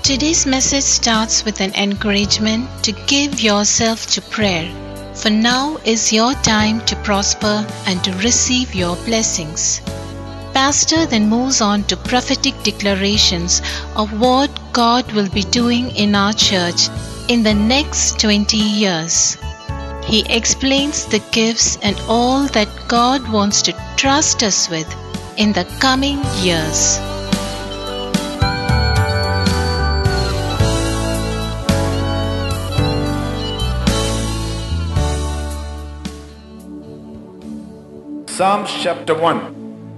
Today's message starts with an encouragement to give yourself to prayer. For now is your time to prosper and to receive your blessings. Pastor then moves on to prophetic declarations of what God will be doing in our church in the next 20 years. He explains the gifts and all that God wants to trust us with in the coming years. Psalms chapter 1.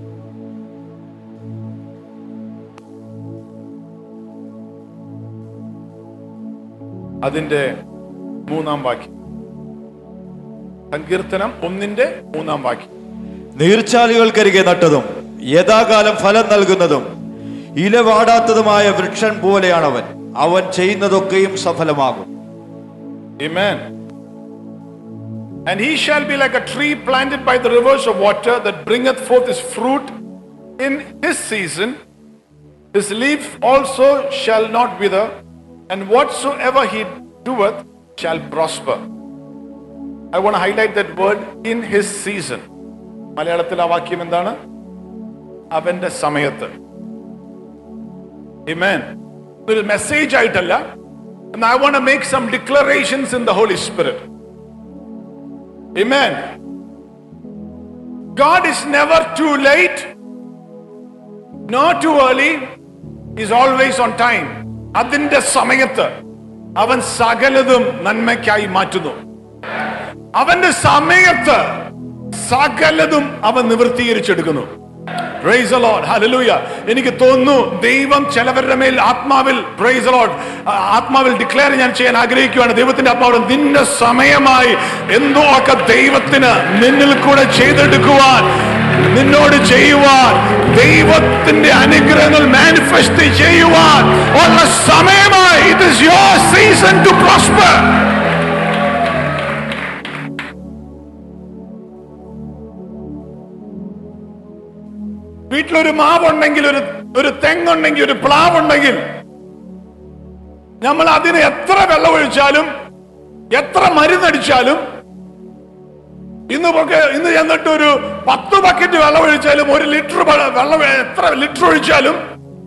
അതിന്റെ മൂന്നാം വാക്യം സങ്കീർത്തനം ഒന്നിന്റെ മൂന്നാം വാക്യം നീർച്ചാലുകൾക്കരികെ നട്ടതും യഥാകാലം ഫലം നൽകുന്നതും ഇല വാടാത്തതുമായ വൃക്ഷൻ പോലെയാണവൻ അവൻ ചെയ്യുന്നതൊക്കെയും സഫലമാകും Amen. And he shall be like a tree planted by the rivers of water that bringeth forth his fruit in his season. His leaf also shall not wither, and whatsoever he doeth shall prosper. I want to highlight that word in his season. മലയാളത്തിൽ ആ വാക്യം എന്താണ് അവന്റെ സമയത്ത് Amen. ഒരു message ആയിട്ടല്ല And I want to make some declarations in the Holy Spirit. Amen. God is never too late, nor too early. He's always on time. അതിന്റെ സമയത്ത് അവൻ സകലതും നന്മയ്ക്കായി മാറ്റുന്നു അവന്റെ സമയത്ത് സകലതും അവൻ നിവൃത്തീകരിച്ചെടുക്കുന്നു Praise the Lord. Hallelujah. എനിക്ക് തോന്നുന്നു ദൈവം ചിലവരുടെ മേൽ ആത്മാവിൽ പ്രൈസ് ലോഡ് ആത്മാവിൽ ഡിക്ലെയർ ഞാൻ ചെയ്യാൻ ആഗ്രഹിക്കുകയാണ് ദൈവത്തിന്റെ ആത്മാവ് നിന്റെ സമയമായി എന്തോ ഒക്കെ ദൈവത്തിന് നിന്നിൽ കൂടെ ചെയ്തെടുക്കുവാൻ നിന്നോട് ചെയ്യുവാൻ ദൈവത്തിന്റെ അനുഗ്രഹങ്ങൾ മാനിഫെസ്റ്റ് ചെയ്യുവാൻ ഉള്ള സമയമായി it is your season to prosper വീട്ടിലൊരു മാവുണ്ടെങ്കിൽ ഒരു ഒരു തെങ്ങുണ്ടെങ്കിൽ ഒരു പ്ലാവുണ്ടെങ്കിൽ നമ്മൾ അതിന് എത്ര വെള്ളം ഒഴിച്ചാലും എത്ര മരുന്നടിച്ചാലും ഇന്ന് പൊക്കെ ഇന്ന് ചെന്നിട്ട് ഒരു പത്ത് ബക്കറ്റ് വെള്ളം ഒഴിച്ചാലും ഒരു ലിറ്റർ വെ- വെള്ളം എത്ര ലിറ്റർ ഒഴിച്ചാലും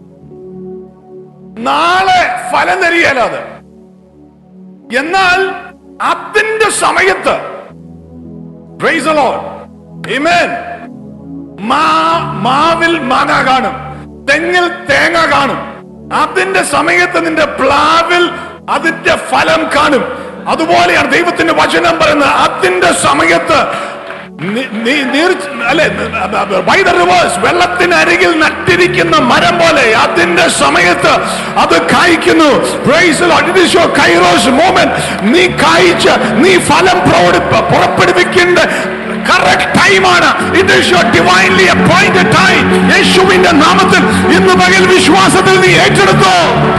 നാളെ ഫലം തരികയല്ല അത് എന്നാൽ അതിന്റെ സമയത്ത് Praise the Lord. Amen. മാ മാവിൽ മാങ്ങ കാണും തെങ്ങിൽ തേങ്ങ കാണും അതിന്റെ സമയത്ത് നിന്റെ പ്ലാവിൽ അതിന്റെ ഫലം കാണും അതുപോലെയാണ് ദൈവത്തിന്റെ വചനം പറയുന്നത് അതിന്റെ സമയത്ത് നി- നി- നീർ അല്ലെ ബൈ ദ റിവേഴ്സ് വെള്ളത്തിനരികിൽ നട്ടിരിക്കുന്ന മരം പോലെ അതിന്റെ സമയത്ത് അത് കായ്ക്കുന്നു Praise the Lord. It is your kairos moment. നീ കായ്ച്ച് നീ ഫലം പ്രൗഢി- പുറപ്പെടുവിക്കേണ്ട കറക്റ്റ് ടൈമാണ് it is your divinely appointed time യേശുവിന്റെ നാമത്തിൽ ഇന്ന് പകൽ വിശ്വാസത്തിൽ നീ ഏറ്റെടുത്തോ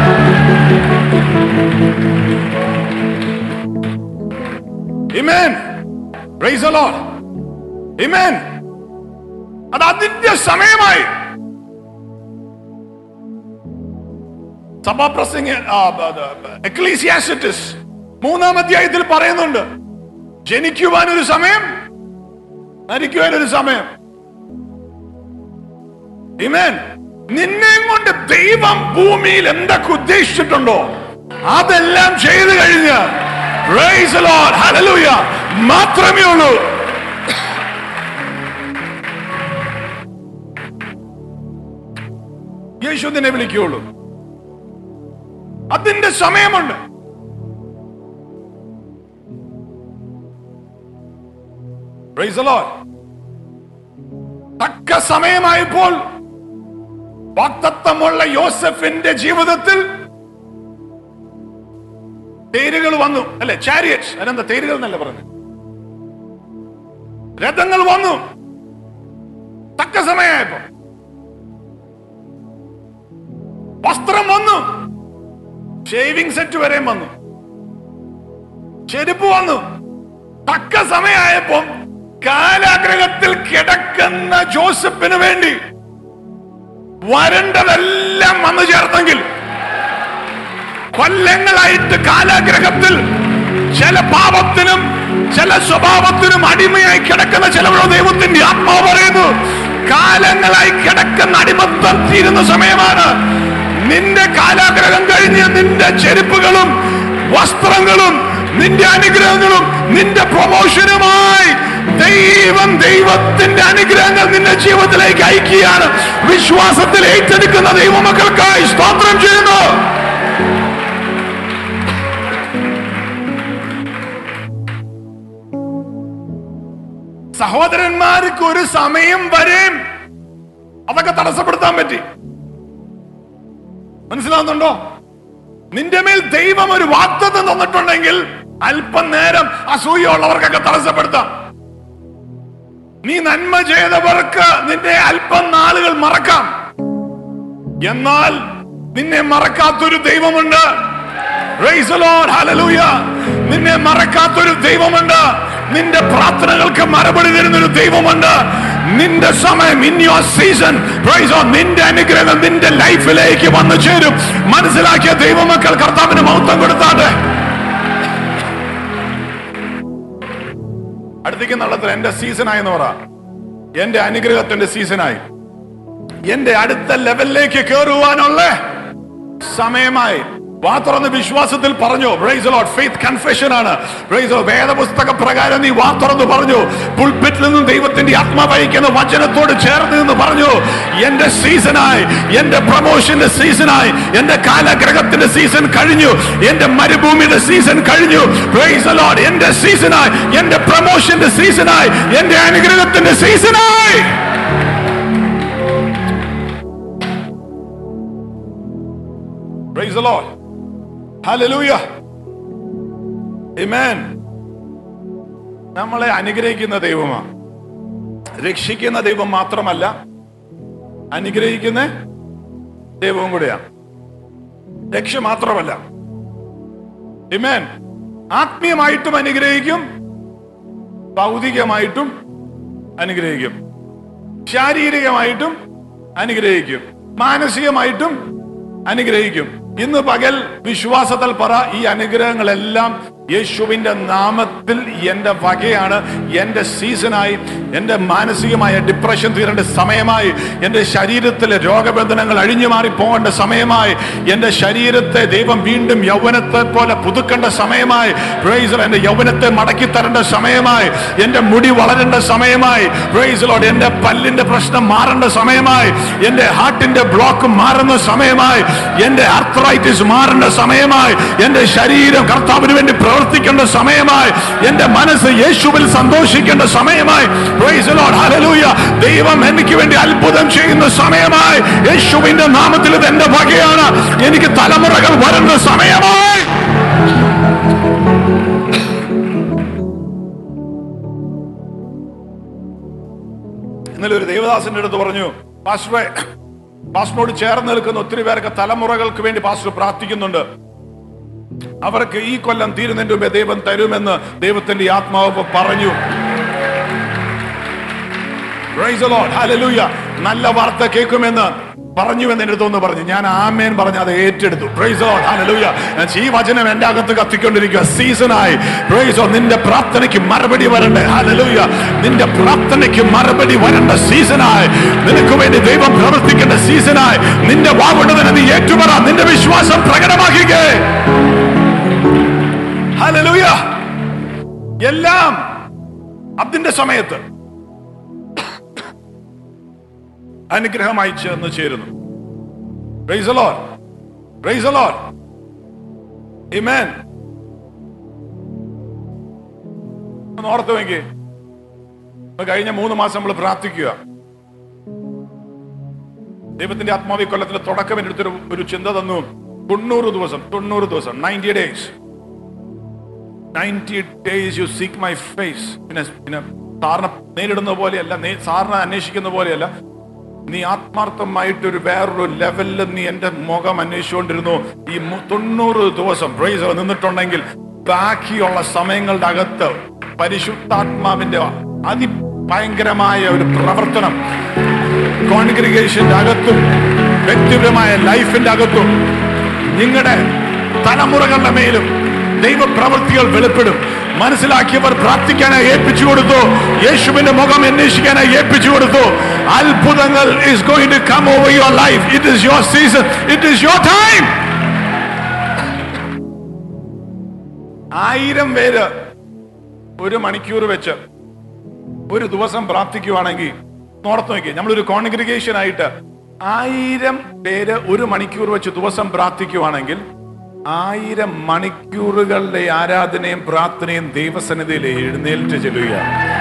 Amen. Praise the Lord. Amen. അത് അതിന്റെ സമയമായി സഭാപ്രസംഗ എക്ലീസിയാസിറ്റിസ് മൂന്നാം അധ്യായത്തിൽ പറയുന്നുണ്ട് ജനിക്കുവാൻ ഒരു സമയം മരിക്കുവാൻ ഒരു സമയം Amen. നിന്നെയും കൊണ്ട് ദൈവം ഭൂമിയിൽ എന്തൊക്കെ ഉദ്ദേശിച്ചിട്ടുണ്ടോ അതെല്ലാം ചെയ്തു കഴിഞ്ഞ് Praise the Lord. Hallelujah. മാത്രമേ ഉള്ളൂ യേശു നിന്നെ വിളിക്കുകയുള്ളൂ അതിന്റെ സമയമുണ്ട് Praise the Lord. തക്ക സമയമായപ്പോൾ വാക്തത്വമുള്ള യോസഫിന്റെ ജീവിതത്തിൽ തേരുകൾ വന്നു അല്ലെ ചാരിയറ്റ്സ് അതിനെന്താ തേരുകൾ എന്നല്ല പറഞ്ഞു രഥങ്ങൾ വന്നു തക്ക സമയമായപ്പോ വസ്ത്രം വന്നു ഷേവിംഗ് സെറ്റ് വരെയും വന്നു ചെരുപ്പ് വന്നു തക്ക സമയമായപ്പോ കാലാഗ്രഹത്തിൽ കിടക്കുന്ന ജോസഫിന് വേണ്ടി വരണ്ടതെല്ലാം വന്നു ചേർത്തെങ്കിൽ കൊല്ലങ്ങളായിട്ട് കാലാഗ്രഹത്തിൽ ചില പാപത്തിനും ചില സ്വഭാവത്തിനും അടിമയായി കിടക്കുന്ന ചിലവരോ ദൈവത്തിന്റെ ആത്മാവ് പറയുന്നു കാലങ്ങളായി കിടക്കുന്ന അടിമത്തം തീരുന്ന സമയമാണ് നിന്റെ കാലാഗ്രഹം കഴിഞ്ഞ് നിന്റെ ചെരുപ്പുകളും വസ്ത്രങ്ങളും നിന്റെ അനുഗ്രഹങ്ങളും നിന്റെ പ്രൊമോഷനുമായി ദൈവം ദൈവത്തിന്റെ അനുഗ്രഹങ്ങൾ നിന്റെ ജീവിതത്തിലേക്ക് അയക്കുകയാണ് വിശ്വാസത്തിൽ ഏറ്റെടുക്കുന്ന ദൈവമക്കൾക്കായി സ്തോത്രം ചെയ്യുന്നു സഹോദരന്മാർക്ക് ഒരു സമയം വരെയും അതൊക്കെ തടസ്സപ്പെടുത്താൻ പറ്റി മനസ്സിലാവുന്നുണ്ടോ നിന്റെ മേൽ ദൈവം ഒരു വാക്തത്വം തന്നിട്ടുണ്ടെങ്കിൽ അല്പം നേരം അസൂയുള്ളവർക്കൊക്കെ തടസ്സപ്പെടുത്താം നീ നന്മ ചെയ്തവർക്ക് നിന്നെ അല്പം നാളുകൾ മറക്കാം എന്നാൽ നിന്നെ മറക്കാത്തൊരു ദൈവമുണ്ട് Praise the Lord. Hallelujah. നിന്നെ മറക്കാത്തൊരു ദൈവമുണ്ട് നിന്റെ പ്രാർത്ഥനകൾക്ക് മറുപടി തരുന്ന ഒരു ദൈവമുണ്ട് നിന്റെ സമയം ഇൻ യുവർ സീസൺ നിന്റെ അനുഗ്രഹം നിന്റെ ലൈഫിലേക്ക് വന്നു ചേരും മനസ്സിലാക്കിയ ദൈവമക്കൾ കർത്താവിന് മഹത്വം കൊടുത്താട്ടെ അടുത്തേക്ക് നള്ളത്തിൽ എന്റെ സീസണായി എന്ന് പറ എന്റെ അനുഗ്രഹത്തിന്റെ സീസണായി എന്റെ അടുത്ത ലെവലിലേക്ക് കയറുവാനുള്ള സമയമായി വാ തുറന്ന് വിശ്വാസത്തിൽ പറഞ്ഞു ഫെയ്ത്ത് കൺഫെഷൻ ആണ് Praise the Lord. വേദപുസ്തക പ്രകാരം നീ വാ തുറന്ന് പറഞ്ഞു പുൾപിറ്റിൽ നിന്നും ദൈവത്തിന്റെ ആത്മാവഹിക്കുന്ന വചനത്തോട് ചേർന്ന് നിന്ന് പറഞ്ഞു എന്റെ സീസണായി എന്റെ പ്രൊമോഷന്റെ സീസണായി എന്റെ കാലഗ്രഹത്തിന്റെ സീസൺ കഴിഞ്ഞു എന്റെ മരുഭൂമിയുടെ സീസൺ കഴിഞ്ഞു Praise the Lord. എന്റെ സീസണായി എന്റെ പ്രൊമോഷന്റെ സീസണായി എന്റെ അനുഗ്രഹത്തിന്റെ സീസണായി Praise the Lord. Hallelujah. Amen. നമ്മളെ അനുഗ്രഹിക്കുന്ന ദൈവമാണ് രക്ഷിക്കുന്ന ദൈവം മാത്രമല്ല അനുഗ്രഹിക്കുന്ന ദൈവവും കൂടെയാണ് രക്ഷ മാത്രമല്ല Amen. ആത്മീയമായിട്ടും അനുഗ്രഹിക്കും ഭൗതികമായിട്ടും അനുഗ്രഹിക്കും ശാരീരികമായിട്ടും അനുഗ്രഹിക്കും മാനസികമായിട്ടും അനുഗ്രഹിക്കും ഇന്ന് പകൽ വിശ്വാസത്തിൽ പറ ഈ അനുഗ്രഹങ്ങളെല്ലാം യേശുവിന്റെ നാമത്തിൽ എന്റെ വകയാണ് എന്റെ സീസണായി എന്റെ മാനസികമായ ഡിപ്രഷൻ തീരേണ്ട സമയമായി എന്റെ ശരീരത്തിലെ രോഗബന്ധനങ്ങൾ അഴിഞ്ഞു മാറി പോകേണ്ട സമയമായി എന്റെ ശരീരത്തെ ദൈവം വീണ്ടും യൗവനത്തെ പോലെ പുതുക്കേണ്ട സമയമായി പ്രൈസ് എന്റെ യൗവനത്തെ മടക്കി തരേണ്ട സമയമായി എന്റെ മുടി വളരേണ്ട സമയമായി പ്രൈസ് ലോഡ് എന്റെ പല്ലിന്റെ പ്രശ്നം മാറേണ്ട സമയമായി എന്റെ ഹാർട്ടിന്റെ ബ്ലോക്ക് മാറുന്ന സമയമായി എന്റെ ആർത്രൈറ്റിസ് മാറേണ്ട സമയമായി എന്റെ ശരീരം കർത്താവിന് വേണ്ടി പ്രവർത്തിക്കേണ്ട സമയമായി എന്റെ മനസ്സ് യേശുവിൽ സന്തോഷിക്കേണ്ട സമയമായി Praise the Lord. Hallelujah. ദൈവം എനിക്ക് വേണ്ടി അത്ഭുതം ചെയ്യുന്ന സമയമായി യേശുവിന്റെ നാമത്തിൽ ഇത് എന്റെ വകയാണ് എനിക്ക് തലമുറകൾ വരുന്ന സമയമായി ഇന്നലെ ഒരു ദേവദാസന്റെ അടുത്ത് പറഞ്ഞു പാസ്റ്ററെ പാസ്റ്ററിനോട് ചേർന്ന് നിൽക്കുന്ന ഒത്തിരി പേർക്ക് തലമുറകൾക്ക് വേണ്ടി പാസ്റ്റർ പ്രാർത്ഥിക്കുന്നുണ്ട് അവർക്ക് ഈ കൊല്ലം തീരുന്നതിന്റെ മുമ്പേ ദൈവം തരുമെന്ന് ദൈവത്തിന്റെ ആത്മാവ് പറഞ്ഞു Praise the Lord. Hallelujah. നല്ല വാർത്ത കേൾക്കുമെന്ന് പറഞ്ഞു എന്ന് എൻ്റെ അടുത്തൊന്ന് പറഞ്ഞു ഞാൻ ആമേൻ പറഞ്ഞ് അത് ഏറ്റെടുത്തു പ്രൈസ് ലോഡ് ഹല്ലേലൂയ ഈ വചനം എൻ്റെ അകത്ത് കത്തിക്കൊണ്ടിരിക്കുക സീസണായി പ്രൈസ് ലോഡ് നിന്റെ പ്രാർത്ഥനയ്ക്ക് മറുപടി വരണ്ടേ ഹല്ലേലൂയ നിന്റെ പ്രാർത്ഥനയ്ക്ക് മറുപടി വരേണ്ട സീസണായി നിനക്ക് വേണ്ടി ദൈവം പ്രവർത്തിക്കേണ്ട സീസണായി നിന്റെ വാവുണ്ടതിനെ നീ ഏറ്റുപറ നിന്റെ വിശ്വാസം പ്രകടമാക്കിക്കേ ഹല്ലേലൂയ എല്ലാം അതിന്റെ സമയത്ത് അനുഗ്രഹമായി ചേർന്ന് ചേരുന്നു Praise the Lord. Praise the Lord. Amen. ഒന്ന് ഓർത്തു വെങ്കി കഴിഞ്ഞ മൂന്ന് മാസം നമ്മൾ പ്രാർത്ഥിക്കുക ദൈവത്തിന്റെ ആത്മാവി കൊല്ലത്തിന്റെ തുടക്കം എൻ്റെ അടുത്തൊരു ഒരു ചിന്ത തന്നു തൊണ്ണൂറ് ദിവസം തൊണ്ണൂറ് ദിവസം ninety days ninety days you seek my face പിന്നെ പിന്നെ സാറിനെ നേരിടുന്ന പോലെയല്ല നേ- സാറിനെ അന്വേഷിക്കുന്ന പോലെയല്ല നീ ആത്മാർത്ഥമായിട്ട് ഒരു വേറൊരു ലെവലിൽ നീ എന്റെ മുഖം അന്വേഷിച്ചുകൊണ്ടിരുന്നു ഈ മു- തൊണ്ണൂറ് ദിവസം പ്രൈസ് നിന്നിട്ടുണ്ടെങ്കിൽ ബാക്കിയുള്ള സമയങ്ങളുടെ അകത്ത് പരിശുദ്ധാത്മാവിന്റെ അതിഭയങ്കരമായ ഒരു പ്രവർത്തനം കോൺഗ്രിഗേഷന്റെ അകത്തും വ്യക്തിപരമായ ലൈഫിന്റെ അകത്തും നിങ്ങളുടെ തലമുറകളുടെ മേലും ദൈവപ്രവൃത്തികൾ വെളിപ്പെടും മനസ്സിലാക്കിയവർ പ്രാർത്ഥിക്കാനായി ഏൽപ്പിച്ചു കൊടുത്തു യേശുവിന്റെ മുഖം അന്വേഷിക്കാനായി ഏൽപ്പിച്ചു കൊടുത്തു അത്ഭുതങ്ങൾ is going to come over your life it is your season it is your time ആയിരം പേര് ഒരു മണിക്കൂർ വെച്ച് ഒരു ദിവസം പ്രാർത്ഥിക്കുവാണെങ്കിൽ നോർത്ത് നോക്കി നമ്മളൊരു കോൺഗ്രിഗേഷൻ ആയിട്ട് ആയിരം പേര് ഒരു മണിക്കൂർ വെച്ച് ദിവസം പ്രാർത്ഥിക്കുവാണെങ്കിൽ ആയിരം മണിക്കൂറുകളുടെ ആരാധനയും പ്രാർത്ഥനയും ദൈവസന്നിധിയിൽ എഴുന്നേൽറ്റ് ചെല്ലുക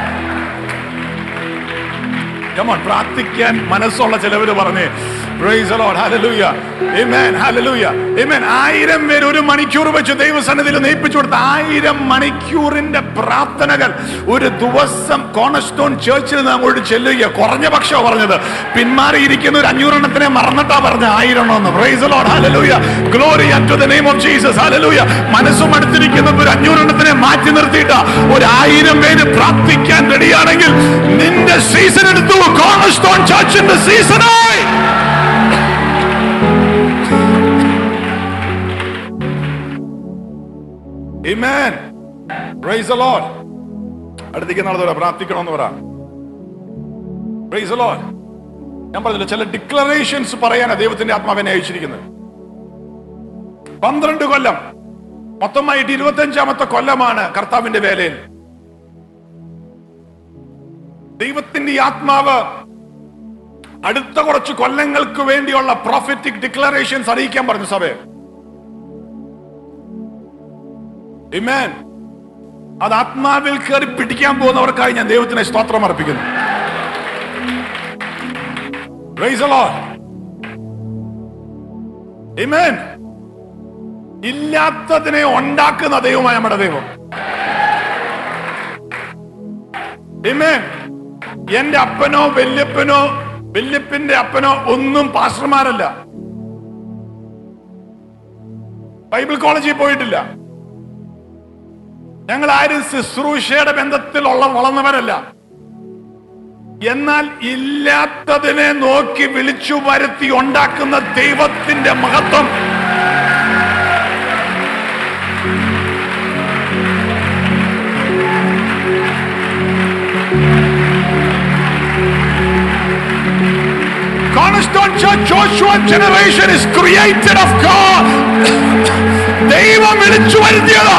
Come on, പ്രാർത്ഥിക്കാൻ മനസ്സുള്ള ചിലവര് പറഞ്ഞേ Praise the Lord. Hallelujah. Amen. Hallelujah. Amen. ആയിരം പേര് ഒരു മണിക്കൂർ വെച്ച് ദൈവസന്നിധിയിൽ നയിപ്പിച്ചു കൊടുത്ത ആയിരം മണിക്കൂറിന്റെ പ്രാർത്ഥനകൾ ഒരു ദിവസം കോണസ്റ്റോൺ ചേർച്ചിൽ നിന്ന് അങ്ങോട്ട് ചെല്ലുക കുറഞ്ഞ പക്ഷമാണ് പറഞ്ഞത് പിന്മാറിയിരിക്കുന്ന ഒരു അഞ്ഞൂറെണ്ണത്തിനെ മറന്നിട്ടാ പറഞ്ഞ ആയിരം എണ്ണം praise Lord hallelujah glory to the name of Jesus hallelujah മനസ്സും അടുത്തിരിക്കുന്ന ഒരു അഞ്ഞൂറെണ്ണത്തിനെ മാറ്റി നിർത്തിയിട്ട് ഒരു ആയിരം പേര് പ്രാർത്ഥിക്കാൻ റെഡിയാണെങ്കിൽ നിന്റെ സീസൺ എടുത്തു കോണസ്റ്റോൺ ചർച്ചിന്റെ സീസണായി Amen. Praise the Lord. അടുത്തേക്ക് നാളെ പറ പ്രാർത്ഥിക്കണമെന്ന് പറ Praise the Lord. ഞാൻ പറഞ്ഞില്ല ചില ഡിക്ലറേഷൻസ് പറയാനാ ദൈവത്തിന്റെ ആത്മാവിനെ അയച്ചിരിക്കുന്നത് പന്ത്രണ്ട് കൊല്ലം മൊത്തമായിട്ട് ഇരുപത്തഞ്ചാമത്തെ കൊല്ലമാണ് കർത്താവിന്റെ വേലയിൽ ദൈവത്തിന്റെ ഈ ആത്മാവ് അടുത്ത കുറച്ച് കൊല്ലങ്ങൾക്ക് വേണ്ടിയുള്ള പ്രോഫറ്റിക് ഡിക്ലറേഷൻസ് അറിയിക്കാൻ പറഞ്ഞു സഭയെ Amen. അത് ആത്മാവിൽ കയറി പിടിക്കാൻ പോകുന്നവർക്കായി ഞാൻ ദൈവത്തിനെ സ്തോത്രം അർപ്പിക്കുന്നു Praise the Lord. Amen. ഇല്ലാത്തതിനെ ഉണ്ടാക്കുന്ന ദൈവമായ നമ്മുടെ ദൈവം Amen. എന്റെ അപ്പനോ വല്യപ്പനോ വല്യപ്പന്റെ അപ്പനോ ഒന്നും പാസ്റ്റർമാരല്ല ബൈബിൾ കോളേജിൽ പോയിട്ടില്ല ഞങ്ങൾ ആരും ശുശ്രൂഷയുടെ ബന്ധത്തിലുള്ള വളർന്നവരല്ല എന്നാൽ ഇല്ലാത്തതിനെ നോക്കി വിളിച്ചു വരുത്തി ഉണ്ടാക്കുന്ന ദൈവത്തിന്റെ മഹത്വം Cornerstone Church Joshua generation is created of God. ദൈവം വിളിച്ചു വരുത്തിയതാ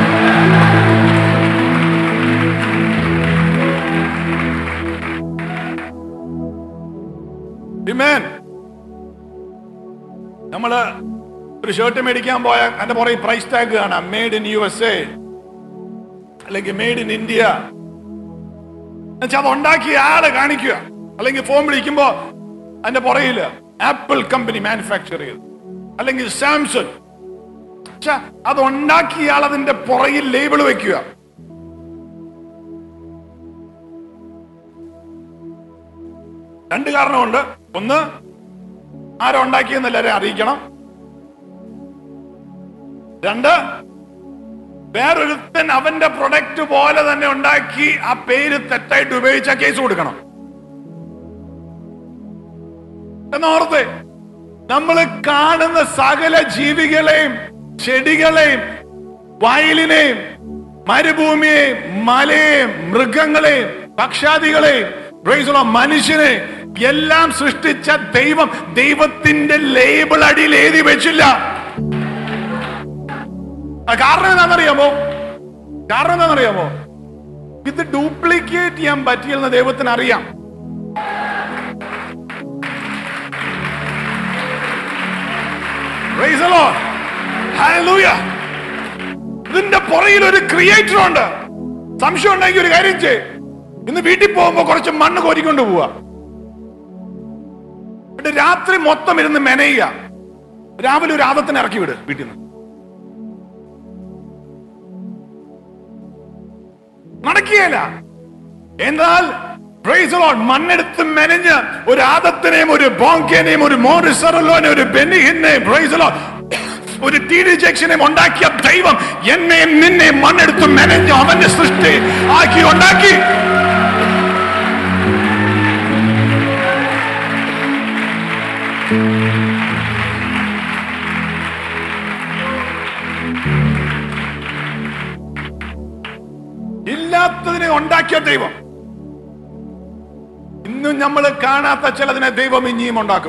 Amen. നമ്മള് ഒരു ഷർട്ട് മേടിക്കാൻ പോയ അതിന്റെ പുറകെ പ്രൈസ് ടാഗ് കാണാം made in U S A അല്ലെങ്കിൽ മെയ്ഡ് ഇൻ ഇന്ത്യ എന്നുവെച്ചാൽ അത് ഉണ്ടാക്കിയ ആള് കാണിക്കുക അല്ലെങ്കിൽ ഫോൺ വിളിക്കുമ്പോ അതിന്റെ പുറകില് ആപ്പിൾ കമ്പനി മാനുഫാക്ചർ ചെയ്ത് അല്ലെങ്കിൽ സാംസങ് അത് ഉണ്ടാക്കിയ ആൾ അതിന്റെ പുറകിൽ ലേബിൾ വെക്കുക രണ്ട് കാരണമുണ്ട് ഒന്ന് ആരോ ഉണ്ടാക്കിയെന്ന് എല്ലാവരെയും അറിയിക്കണം രണ്ട് വേറൊരുത്തൻ അവന്റെ പ്രൊഡക്റ്റ് പോലെ തന്നെ ഉണ്ടാക്കി ആ പേര് തെറ്റായിട്ട് ഉപയോഗിച്ച കേസ് കൊടുക്കണം എന്നോർത്ത് നമ്മൾ കാണുന്ന സകല ജീവികളെയും ചെടികളെയും വയലിനെയും മരുഭൂമിയെയും മലയെയും മൃഗങ്ങളെയും പക്ഷാദികളെയും praise the Lord, മനുഷ്യനെ എല്ലാം സൃഷ്ടിച്ച ദൈവം ദൈവത്തിന്റെ ലേബിൾ അടിയിൽ എഴുതി വെച്ചില്ല ആ കാരണം എന്താണെന്നറിയാമോ കാരണം എന്താണെന്നറിയാമോ ഇത് ഡ്യൂപ്ലിക്കേറ്റ് ചെയ്യാൻ പറ്റിയെന്ന് ദൈവത്തിന് അറിയാം Praise the Lord. Hallelujah. ഇതിന്റെ പുറകിൽ ഒരു ക്രിയേറ്റർ ഉണ്ട് സംശയം ഉണ്ടെങ്കിൽ ഒരു കാര്യം ചെയ് ഇന്ന് വീട്ടിൽ പോകുമ്പോ കുറച്ച് മണ്ണ് കോരിക്കൊണ്ട് പോവുക എന്നിട്ട് രാത്രി മൊത്തം ഇരുന്ന് മെനയുക രാവിലെ ഒരു ആദത്തിന് ഇറക്കി വിട് വീട്ടിൽ നിന്ന് നടക്കുകയില്ല എന്നാൽ praise the Lord, മണ്ണെടുത്ത് മെനഞ്ഞ് ഒരു ആദത്തിനെയും ഒരു ബോങ്കേനെയും ഒരു മോറിസറലോനെ ഒരു ബെനിഹിനെയും praise the Lord, ഒരു ടി ഡി ജംഗ്ഷനെയും ഉണ്ടാക്കിയ ദൈവം എന്നെയും നിന്നെയും മണ്ണെടുത്ത് മെനഞ്ഞ് അവന്റെ സൃഷ്ടി ആക്കി ഉണ്ടാക്കി ഉണ്ടാക്കിയ ദൈവം ഇന്നും നമ്മൾ കാണാത്ത ചിലതിനെ ദൈവം ഇനിയും ഉണ്ടാക്കും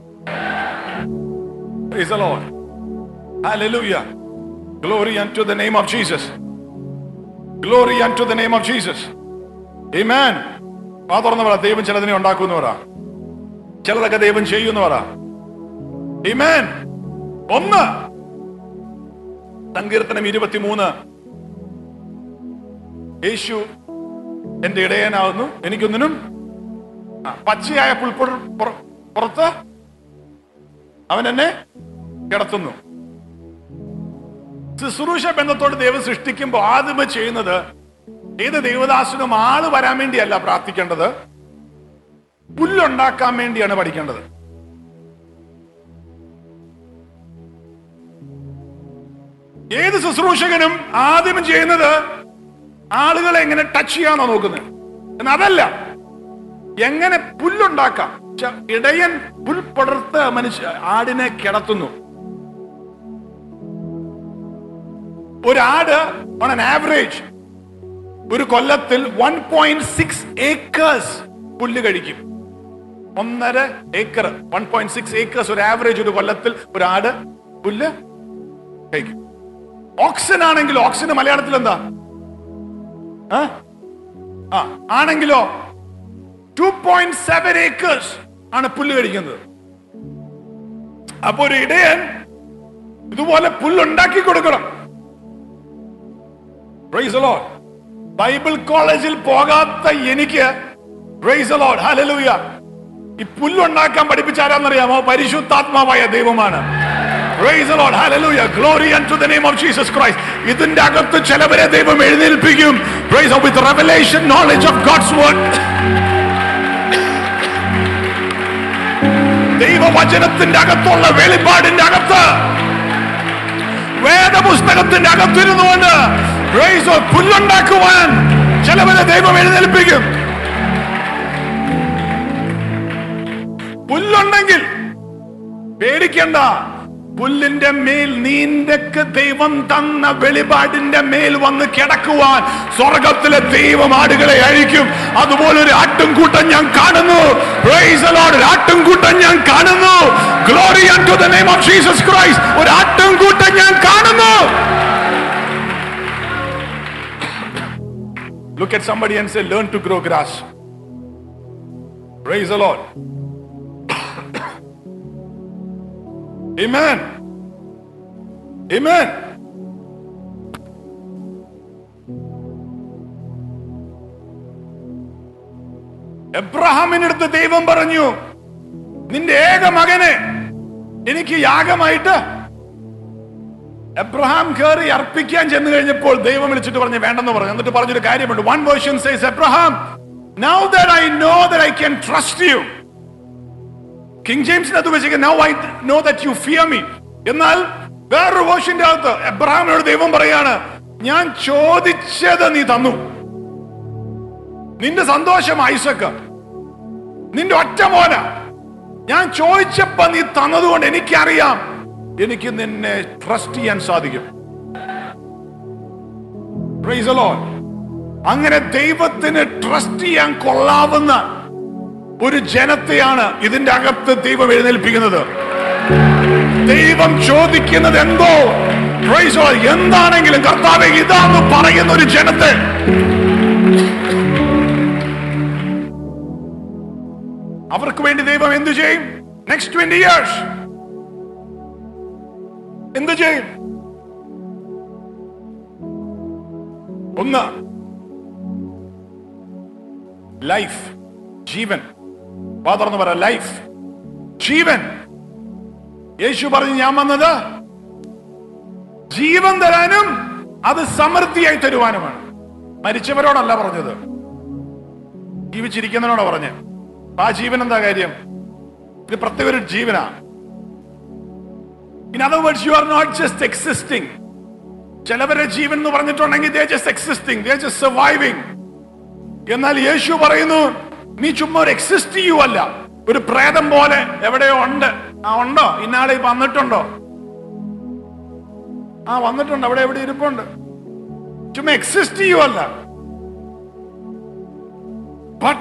Praise the Lord. Hallelujah. Glory unto the name of Jesus. Glory unto the name of Jesus. Amen. വാ തുറന്ന് പറ ദൈവം ചിലതിനെ ഉണ്ടാക്കുമെന്ന് പറ ചിലതൊക്കെ ദൈവം ചെയ്യുമെന്ന് പറ Amen. ഒന്ന് സങ്കീർത്തനം ഇരുപത്തിമൂന്ന് യേശു എന്റെ ഇടയനാകുന്നു എനിക്കൊന്നിനും ആ, പച്ചയായ പുൽപ്പുറ പുറ- പുറത്ത് അവൻ എന്നെ കിടത്തുന്നു ശുശ്രൂഷ ബന്ധത്തോട് ദൈവം സൃഷ്ടിക്കുമ്പോൾ ആദ്യമേ ചെയ്യുന്നത് ഏത് ദൈവദാസനും ആള് വരാൻ വേണ്ടിയല്ല പ്രാർത്ഥിക്കേണ്ടത് പുല്ലുണ്ടാക്കാൻ വേണ്ടിയാണ് പഠിക്കേണ്ടത് ഏത് ശുശ്രൂഷകനും ആദ്യം ചെയ്യുന്നത് ആളുകളെ എങ്ങനെ ടച്ച് ചെയ്യാന്നോ നോക്കുന്നത് എന്നാൽ അതല്ല എങ്ങനെ പുല്ലുണ്ടാക്കാം ച- ഇടയൻ പുൽ പടർത്ത് മനുഷ്യ ആടിനെ കിടത്തുന്നു ഒരു ആട് ഓൺ an ആവറേജ് ഒരു കൊല്ലത്തിൽ വൺ പോയിന്റ് സിക്സ് ഏക്കേഴ്സ് പുല്ല് കഴിക്കും ഒന്നര acre one point six acres ഒരു ആവറേജ് ഒരു കൊല്ലത്തിൽ ഒരു ആട് പുല്ല് കഴിക്കും ഓക്സിജൻ ആണെങ്കിൽ ഓക്സിജൻ മലയാളത്തിൽ എന്താ ആ? ആ ആണെങ്കിലോ ടു പോയിന്റ് സെവൻ ഏക്കേഴ്സ് ആണ് പുല്ല് കഴിക്കുന്നത് അപ്പൊ ഒരു ഇടയൻ ഇതുപോലെ പുല്ലുണ്ടാക്കി കൊടുക്കണം Praise the Lord. ബൈബിൾ കോളേജിൽ പോകാത്ത എനിക്ക് Praise the Lord. Hallelujah. ഈ പുല്ലുണ്ടാക്കാൻ പഠിപ്പിച്ച ആരാന്നറിയാമോ പരിശുദ്ധാത്മാവായ ദൈവമാണ് Praise the Lord. Hallelujah. Glory unto the name of Jesus Christ. ഇതിന്റെ അകത്ത് ചിലവരെ ദൈവം എഴുന്നേൽപ്പിക്കും Praise the Lord. with revelation knowledge of God's word. ദൈവവചനത്തിന്റെ അകത്തുള്ള വെളിപ്പാടിന്റെ അകത്ത് വേദപുസ്തകത്തിന്റെ അകത്തിരുന്നുകൊണ്ട് praise the Lord, പുല്ലുണ്ടാക്കുവാൻ ചിലവരെ ദൈവം എഴുന്നേൽപ്പിക്കും പുല്ലുണ്ടെങ്കിൽ പേടിക്കണ്ട പുല്ലിന്റെ മേൽ നീണ്ടക്ക് ദൈവം തന്ന വെളിപാടിന്റെ മേൽ വന്ന് കിടക്കുവാൻ സ്വർഗത്തിലെ ദൈവം ആടുകളെ അഴിക്കും അതുപോലെ ഒരു ആട്ടുംകൂട്ടം ഞാൻ കാണുന്നു Praise the Lord. ഒരു ആട്ടുംകൂട്ടം ഞാൻ കാണുന്നു glory unto the name of Jesus Christ ഒരു ആട്ടുംകൂട്ടം ഞാൻ കാണുന്നു Look at somebody and say, learn to grow grass. Praise the Lord. Amen. Amen. എബ്രഹാമിനടുത്ത് ദൈവം പറഞ്ഞു നിന്റെ ഏക മകനെ എനിക്ക് യാഗമായിട്ട് എബ്രഹാം കയറി അർപ്പിക്കാൻ ചെന്ന് കഴിഞ്ഞപ്പോൾ ദൈവം വിളിച്ചിട്ട് പറഞ്ഞു വേണ്ടെന്ന് പറഞ്ഞു എന്നിട്ട് പറഞ്ഞൊരു കാര്യമുണ്ട് one version says Abraham now that I know that I can trust you King ജെയിംസിനകത്ത് വെച്ചിരിക്കുന്ന now I know that you fear me എന്നാൽ വേറൊരു വേർഷന്റെ അകത്ത് എബ്രഹാമിനോട് ദൈവം പറയാണ് ഞാൻ ചോദിച്ചത് നീ തന്നു നിന്റെ സന്തോഷം ഐസക്ക് നിന്റെ ഒറ്റ മോന ഞാൻ ചോദിച്ചപ്പോ നീ തന്നതുകൊണ്ട് എനിക്കറിയാം എനിക്ക് നിന്നെ ട്രസ്റ്റ് ചെയ്യാൻ സാധിക്കും Praise the Lord. അങ്ങനെ ദൈവത്തിന് ട്രസ്റ്റ് ചെയ്യാൻ കൊള്ളാവുന്ന ഒരു ജനത്തെയാണ് ഇതിന്റെ അകത്ത് ദൈവം എഴുന്നേൽപ്പിക്കുന്നത് ദൈവം ചോദിക്കുന്നത് എന്തോ Praise the Lord. എന്താണെങ്കിലും കർത്താവെ ഇതാന്ന് പറയുന്ന ഒരു ജനത്തെ അവർക്ക് വേണ്ടി ദൈവം എന്തു ചെയ്യും നെക്സ്റ്റ് ട്വന്റി ഇയേഴ്സ് എന്തു ചെയ്യും ഒന്ന് ലൈഫ് ജീവൻ വാ തുറന്ന് പറ ലൈഫ് ജീവൻ യേശു പറഞ്ഞു ഞാൻ വന്നത് ജീവൻ തരാനും അത് സമൃദ്ധിയായി തരുവാനുമാണ് മരിച്ചവരോടല്ല പറഞ്ഞത് ജീവിച്ചിരിക്കുന്നവരോടാ പറഞ്ഞ് അപ്പൊ ആ ജീവൻ എന്താ കാര്യം ഇത് പ്രത്യേക ഒരു ജീവനാ in other words you are not just existing ചിലവരെ ജീവൻ എന്ന് പറഞ്ഞിട്ടുണ്ടെങ്കിൽ they just existing they just surviving എന്നാൽ യേശു പറയുന്നു നീ ചുമ്മാ ഒരു എക്സിസ്റ്റ് ചെയ്യുവല്ല ഒരു പ്രേതം പോലെ എവിടെയോ ഉണ്ട് ആ ഉണ്ടോ ഇന്നാളെ ഈ വന്നിട്ടുണ്ടോ ആ വന്നിട്ടുണ്ട് അവിടെ എവിടെ ഇരിപ്പുണ്ട് ചുമ്മാ എക്സിസ്റ്റ് ചെയ്യുവല്ല ബട്ട്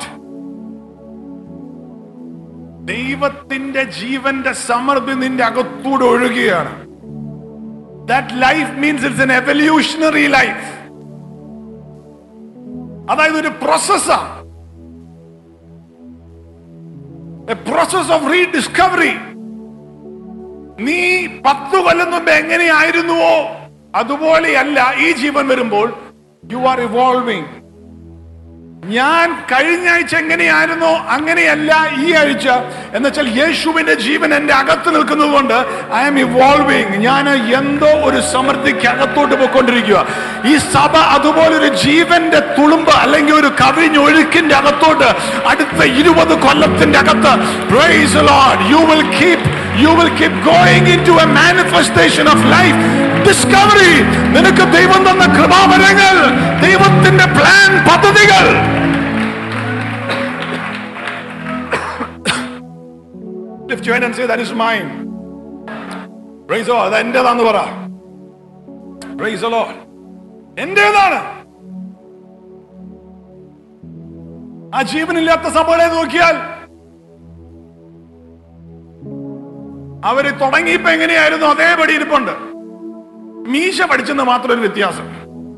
ദൈവത്തിന്റെ ജീവന്റെ സമൃദ്ധി നിന്റെ അകത്തൂടെ ഒഴുകുകയാണ് that life means it's an evolutionary life അതായത് ഒരു പ്രോസസ്സാണ് എ പ്രോസസ് ഓഫ് റീഡിസ്കവറി നീ പത്ത് കൊല്ലം മുമ്പ് എങ്ങനെയായിരുന്നുവോ അതുപോലെയല്ല ഈ ജീവൻ വരുമ്പോൾ യു ആർ ഇവോൾവിംഗ് ഞാൻ കഴിഞ്ഞ ആഴ്ച എങ്ങനെയായിരുന്നോ അങ്ങനെയല്ല ഈ ആഴ്ച എന്നുവെച്ചാൽ യേശുവിന്റെ ജീവൻ എന്റെ അകത്ത് നിൽക്കുന്നത് കൊണ്ട് ഐ ആം ഇവോൾവിങ് ഞാൻ എന്തോ ഒരു സമൃദ്ധിക്ക് അകത്തോട്ട് പോയിക്കൊണ്ടിരിക്കുക ഈ സഭ അതുപോലെ ഒരു ജീവന്റെ തുളുമ്പ് അല്ലെങ്കിൽ ഒരു കവിഞ്ഞൊഴുക്കിന്റെ അകത്തോട്ട് അടുത്ത ഇരുപത് കൊല്ലത്തിന്റെ അകത്ത് praise lord you will keep you will keep going into a manifestation of life discovery നിനക്ക് ദൈവം തന്ന കൃപാവരങ്ങൾ ദൈവത്തിന്റെ പ്ലാൻ പദ്ധതികൾ Lift your hand and say, That is mine. Praise the Lord. അത് എന്റേതാന്ന് പറ Praise the Lord. എന്റേതാണ് ആ ജീവനില്ലാത്ത സഭകളെ നോക്കിയാൽ അവര് തുടങ്ങിയപ്പോ എങ്ങനെയായിരുന്നു അതേപടി ഇരിപ്പുണ്ട് മീശ പഠിച്ചെന്ന് മാത്രം ഒരു വ്യത്യാസം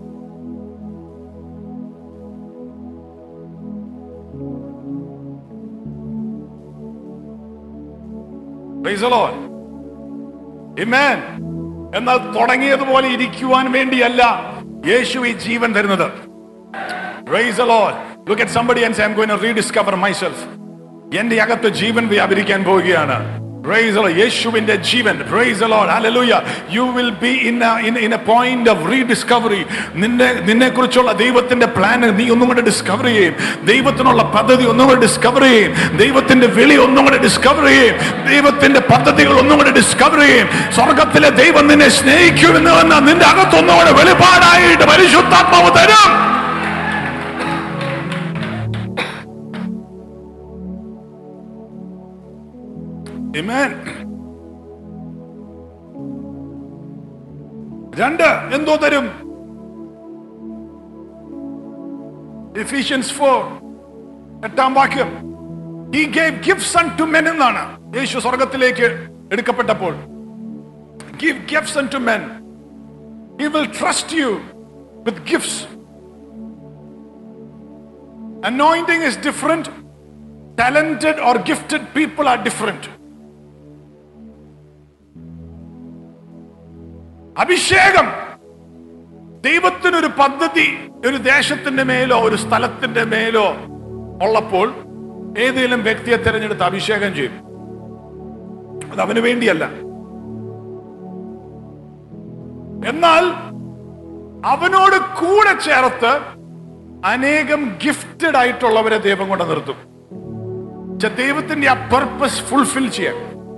Praise the Lord. Amen. എന്നാൽ തുടങ്ങിയതുപോലെ ഇരിക്കുവാൻ വേണ്ടിയല്ല യേശു ഈ ജീവൻ തരുന്നത് Praise the Lord. Look at somebody and say, I'm going to rediscover myself. എന്റെ അകത്ത് ജീവൻ വ്യാപരിക്കാൻ പോവുകയാണ് Praise the Lord. യേശുവിന്റെ ജീവൻ Praise the Lord. Hallelujah. You will be in a, in, in a point of rediscovery. നിന്നെ നിന്നെ കുറിച്ചുള്ള ദൈവത്തിന്റെ plan നീ ഒന്നും കൂടെ ഡിസ്കവർ ചെയ്യും ദൈവത്തിനുള്ള പദ്ധതി ഒന്നും കൂടെ ഡിസ്കവർ ചെയ്യും ദൈവത്തിന്റെ വിളി ഒന്നും കൂടെ ഡിസ്കവർ ചെയ്യും ദൈവത്തിന്റെ പദ്ധതികൾ ഒന്നും കൂടെ ഡിസ്കവർ ചെയ്യും സ്വർഗത്തിലെ ദൈവം നിന്നെ സ്നേഹിക്കുമെന്ന് വന്ന നിന്റെ അകത്തൊന്നും കൂടെ വെളിപ്പാടായിട്ട് പരിശുദ്ധാത്മാവ് തരും Amen. രണ്ട് എന്തോ തരും എഫിഷ്യൻസ് ഫോർ എട്ടാം വാക്യം ഈ gave gifts unto men എന്നാണ് യേശു സ്വർഗത്തിലേക്ക് എടുക്കപ്പെട്ടപ്പോൾ give gifts unto men he will trust you with gifts anointing is different talented or gifted people are different അഭിഷേകം ദൈവത്തിനൊരു പദ്ധതി ഒരു ദേശത്തിന്റെ മേലോ ഒരു സ്ഥലത്തിന്റെ മേലോ ഉള്ളപ്പോൾ ഏതെങ്കിലും വ്യക്തിയെ തിരഞ്ഞെടുത്ത് അഭിഷേകം ചെയ്യും അത് അവന് വേണ്ടിയല്ല എന്നാൽ അവനോട് കൂടെ ചേർത്ത് അനേകം ഗിഫ്റ്റഡ് ആയിട്ടുള്ളവരെ ദൈവം കൊണ്ട് നിർത്തും പക്ഷെ ദൈവത്തിന്റെ ആ പർപ്പസ് ഫുൾഫിൽ ചെയ്യാൻ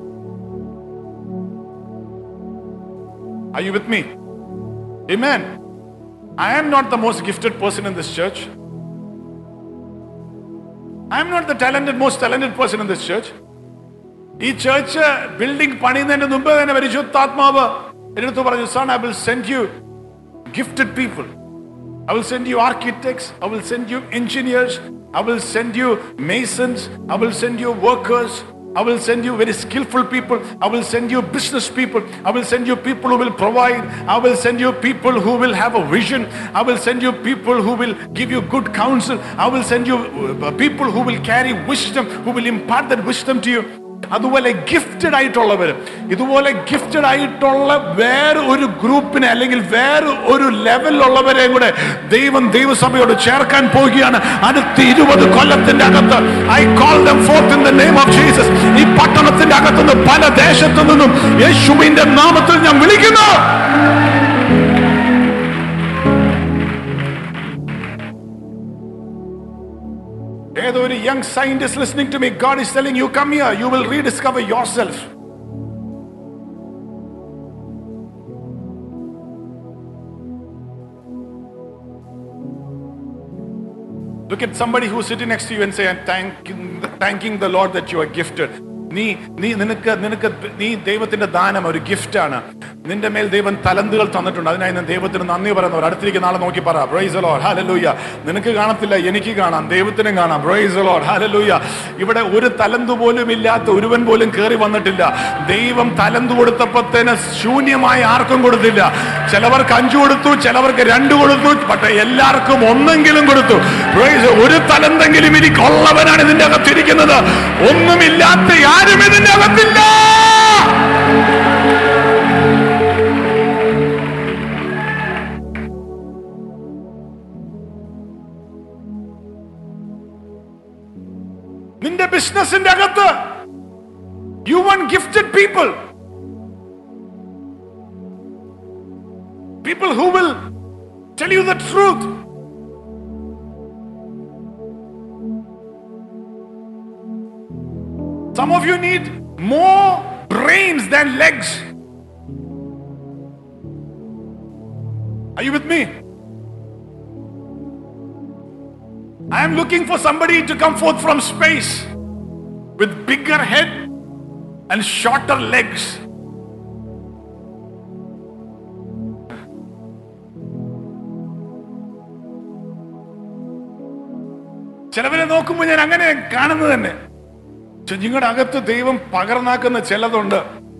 Are you with me? Amen. I am not the most gifted person in this church. I am not the talented, most talented person in this church. ഈ ചേർച്ച് ബിൽഡിംഗ് പണിയുന്നതിന് മുമ്പ് തന്നെ പരിശുദ്ധാത്മാവ് എടുത്തു പറഞ്ഞു son I will send you gifted people I will send you architects. I will send you engineers. I will send you masons. I will send you workers. I will send you very skillful people. I will send you business people. I will send you people who will provide. I will send you people who will have a vision. I will send you people who will give you good counsel. I will send you uh, people who will carry wisdom, who will impart that wisdom to you. അതുപോലെ gifted ആയിട്ടുള്ളവർ ഇതുപോലെ gifted ആയിട്ടുള്ള വേറെ ഒരു ഗ്രൂപ്പിനെ അല്ലെങ്കിൽ വേറെ ഒരു ലെവലിലുള്ളവരെയും കൂടെ ദൈവം ദൈവസഭയോട് ചേർക്കാൻ പോവുകയാണ് അടുത്ത ഇരുപത് കൊല്ലത്തിന്റെ അകത്ത് I call them forth in the name of Jesus ഈ പട്ടണത്തിന്റെ അകത്തുനിന്ന് പല ദേശത്തു നിന്നും യേശുവിന്റെ നാമത്തിൽ ഞാൻ വിളിക്കുന്നു ഏതോ ഒരു young scientist listening to me God is telling you come here you will rediscover yourself Look at somebody who's sitting next to you and say, I'm thanking, thanking the Lord that you are gifted. നീ നീ നിനക്ക് നിനക്ക് നീ ദൈവത്തിന്റെ ദാനം ഒരു ഗിഫ്റ്റാണ് നിന്റെ മേൽ ദൈവം തലന്തുകൾ തന്നിട്ടുണ്ട് അതിനായി ഞാൻ ദൈവത്തിന് നന്ദി പറയുന്നവർ അടുത്തിരിക്കുന്ന ആളെ നോക്കി പറ ബ്രൈസ് ലോഡ് ഹാലലൂയ നിനക്ക് കാണത്തില്ല എനിക്ക് കാണാം ദൈവത്തിനും കാണാം ബ്രൈസ് ലോഡ് ഹാലലൂയ ഇവിടെ ഒരു തലന്ത് പോലും ഇല്ലാത്ത ഒരുവൻ പോലും കയറി വന്നിട്ടില്ല ദൈവം തലന്ത് കൊടുത്തപ്പോഴത്തേന് ശൂന്യമായി ആർക്കും കൊടുത്തില്ല ചിലവർക്ക് അഞ്ചു കൊടുത്തു ചിലവർക്ക് രണ്ട് കൊടുത്തു പക്ഷെ എല്ലാവർക്കും ഒന്നെങ്കിലും കൊടുത്തു Praise the- ഒരു തലന്തെങ്കിലും എനിക്കുള്ളവനാണ് ഇതിന്റെ അകത്തിരിക്കുന്നത് ഒന്നുമില്ലാത്ത ആരും ഇതിന്റെ അകത്തില്ല നിന്റെ ബിസിനസിന്റെ അകത്ത് you want gifted people people who will tell you the truth Some of you need more brains than legs. Are you with me? I am looking for somebody to come forth from space with bigger head and shorter legs. ചിലവരെ നോക്കുമ്പോൾ ഞാൻ അങ്ങനെ കാണുന്നത് തന്നെ പക്ഷെ നിങ്ങളുടെ അകത്ത് ദൈവം പകർന്നാക്കുന്ന ചിലതുണ്ട്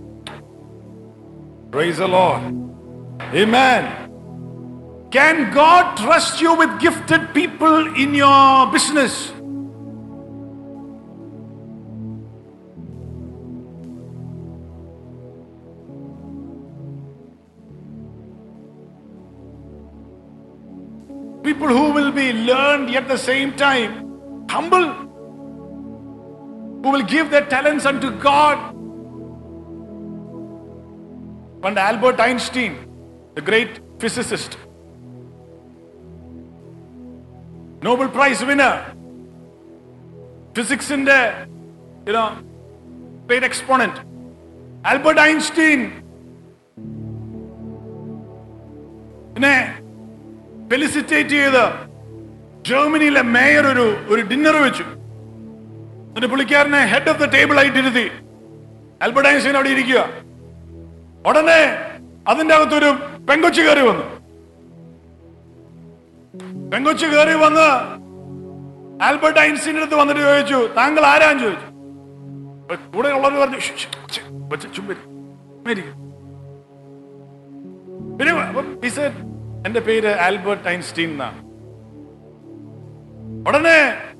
Praise the Lord. Amen. Can God trust you with gifted people in your business? People who will be learned yet at the same time humble, who will give their talents unto God. When Albert Einstein, the great physicist, Nobel Prize winner, physics in the, you know, great exponent, Albert Einstein, പിന്നെ felicitate ചെയ്ത് ജർമ്മനിയിലെ mayor ഒരു ഒരു dinner വെച്ചു എന്നിട്ട് പുള്ളിക്കാരനെ head of the table ആയിട്ട് ഇരുത്തി ആൽബർട്ട് ഐൻസ്റ്റൈൻ അവിടെ ഇരിക്കുക ഉടനെ അതിന്റെ അകത്തൊരു പെങ്കൊച്ചു കയറി വന്നു പെങ്കൊച്ചു കയറി വന്ന് ആൽബർട്ട് ഐൻസ്റ്റീൻ്റെ അടുത്ത് വന്നിട്ട് ചോദിച്ചു താങ്കൾ ആരാന്ന് ചോദിച്ചു അപ്പൊ കൂടെ ഉള്ളവർ പറഞ്ഞു "ശ്ശ്, ശ്ശ്, ശ്ശ്, കൊച്ച് ചുമ്മാ ഇരി, ചുമ്മാ ഇരിക്ക്." പിന്നെ അപ്പം he said, എന്റെ പേര് ആൽബർട്ട് ഐൻസ്റ്റീൻ എന്നാണ് ഉടനെ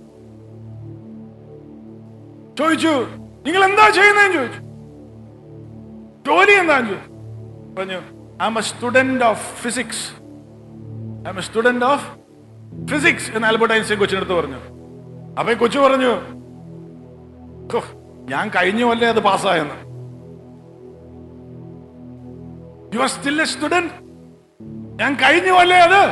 ചോദിച്ചു നിങ്ങൾ എന്താ ചെയ്യുന്നതെന്ന് ചോദിച്ചു ജോലി എന്താന്ന് ചോദിച്ചു പറഞ്ഞു I am a student of physics I am a student of physics എന്ന് ആൽബർട്ട് ഐൻസ്റ്റൈൻ കൊച്ചിനടുത്ത് പറഞ്ഞു അപ്പൊ ഈ കൊച്ചു പറഞ്ഞു "ഹോ, ഞാൻ കഴിഞ്ഞ കൊല്ലേ അത് പാസ്സായെന്ന് you are still a student ഞാൻ കഴിഞ്ഞ കൊല്ലേ അത്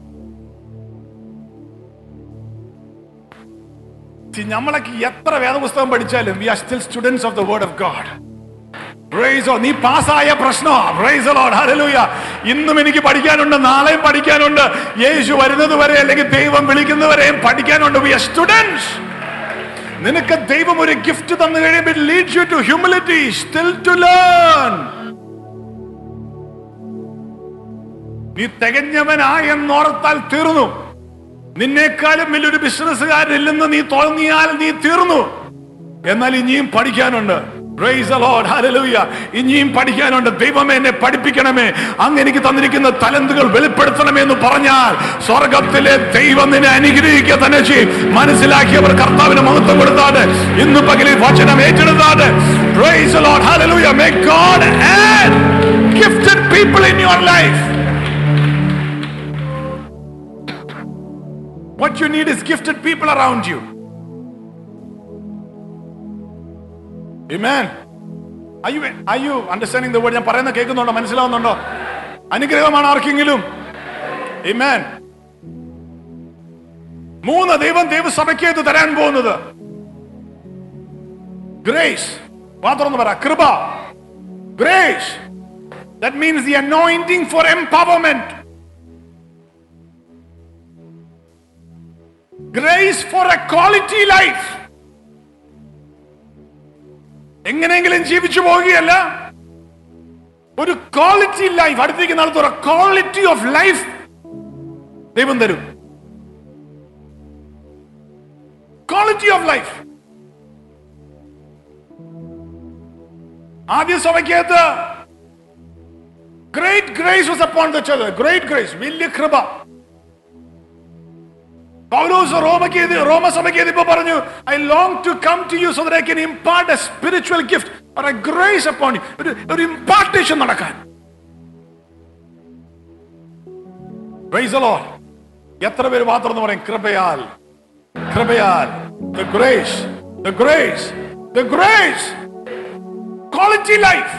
See, നമ്മളൊക്കെ എത്ര വേദപുസ്തകം പഠിച്ചാലും we are still students of the word of God പ്രൈസോ നീ പാസ്സായ പ്രശ്നോ പ്രൈസ് ലോഡ് ഹല്ലേലൂയ ഇന്നും എനിക്ക് പഠിക്കാനുണ്ട് നാളെയും പഠിക്കാനുണ്ട് യേശു വരുന്നത് വരെ അല്ലെങ്കിൽ ദൈവം വിളിക്കുന്നവരെയും പഠിക്കാനുണ്ട് വി ആർ സ്റ്റുഡൻസ് നിനക്ക് ദൈവം ഒരു ഗിഫ്റ്റ് തന്നു കഴിയുമ്പോൾ it leads you to humility still to learn നീ തികഞ്ഞവനാ എന്നോർത്താൽ തീർന്നു നിന്നേക്കാളും വലിയൊരു ബിസിനസ്സുകാരില്ലെന്ന് നീ തോന്നിയാൽ നീ തീർന്നു എന്നാൽ ഇനിയും പഠിക്കാനുണ്ട് Praise the Lord. Hallelujah. ഇനിയും പഠിക്കാനുണ്ട് ദൈവമേ എന്നെ പഠിപ്പിക്കണമേ അങ്ങ് എനിക്ക് തന്നിരിക്കുന്ന തലന്തുകൾ വെളിപ്പെടുത്തണമേ എന്ന് പറഞ്ഞാൽ സ്വർഗത്തിലെ ദൈവം നിന്നെ അനുഗ്രഹിക്കുക തന്നെ ചെയ്യും മനസ്സിലാക്കിയവർ കർത്താവിന് മഹത്വം കൊടുത്താട് ഇന്ന് പകലിൽ വചനം ഏറ്റെടുത്താട് Praise the Lord. Hallelujah. May God add gifted people in your life. What you need is gifted people around you. Amen. Are you, are you understanding the word? ഞാൻ പറയുന്ന കേൾക്കുന്നുണ്ടോ മനസ്സിലാവുന്നുണ്ടോ അനുഗ്രഹമാണ് ആർക്കെങ്കിലും Amen. മൂന്ന് ദൈവം ദൈവസഭയ്ക്ക് ഇത് തരാൻ പോകുന്നത് ഗ്രേസ് മാത്രം പറ കൃപ grace that means the anointing for empowerment grace for a quality life എങ്ങനെയെങ്കിലും ജീവിച്ചു പോവുകയല്ല ഒരു ക്വാളിറ്റി ലൈഫ് അടുത്തേക്ക് നടത്തുക ക്വാളിറ്റി ഓഫ് ലൈഫ് ദൈവം തരും ക്വാളിറ്റി ഓഫ് ലൈഫ് ആദ്യ സഭയ്ക്കകത്ത് great grace was upon the church great grace വലിയ കൃപ പൗലോസ് റോമയ്ക്ക് എഴുതി റോമസഭയ്ക്ക് എഴുതിയപ്പോ പറഞ്ഞു I long to come to you so that I can impart a spiritual gift or a grace upon you ഒരു ഒരു ഇമ്പാർട്ടേഷൻ നടക്കാൻ Praise the Lord. എത്ര പേര് മാത്രം എന്ന് പറയും കൃപയാൽ കൃപയാൽ the grace the grace the grace quality life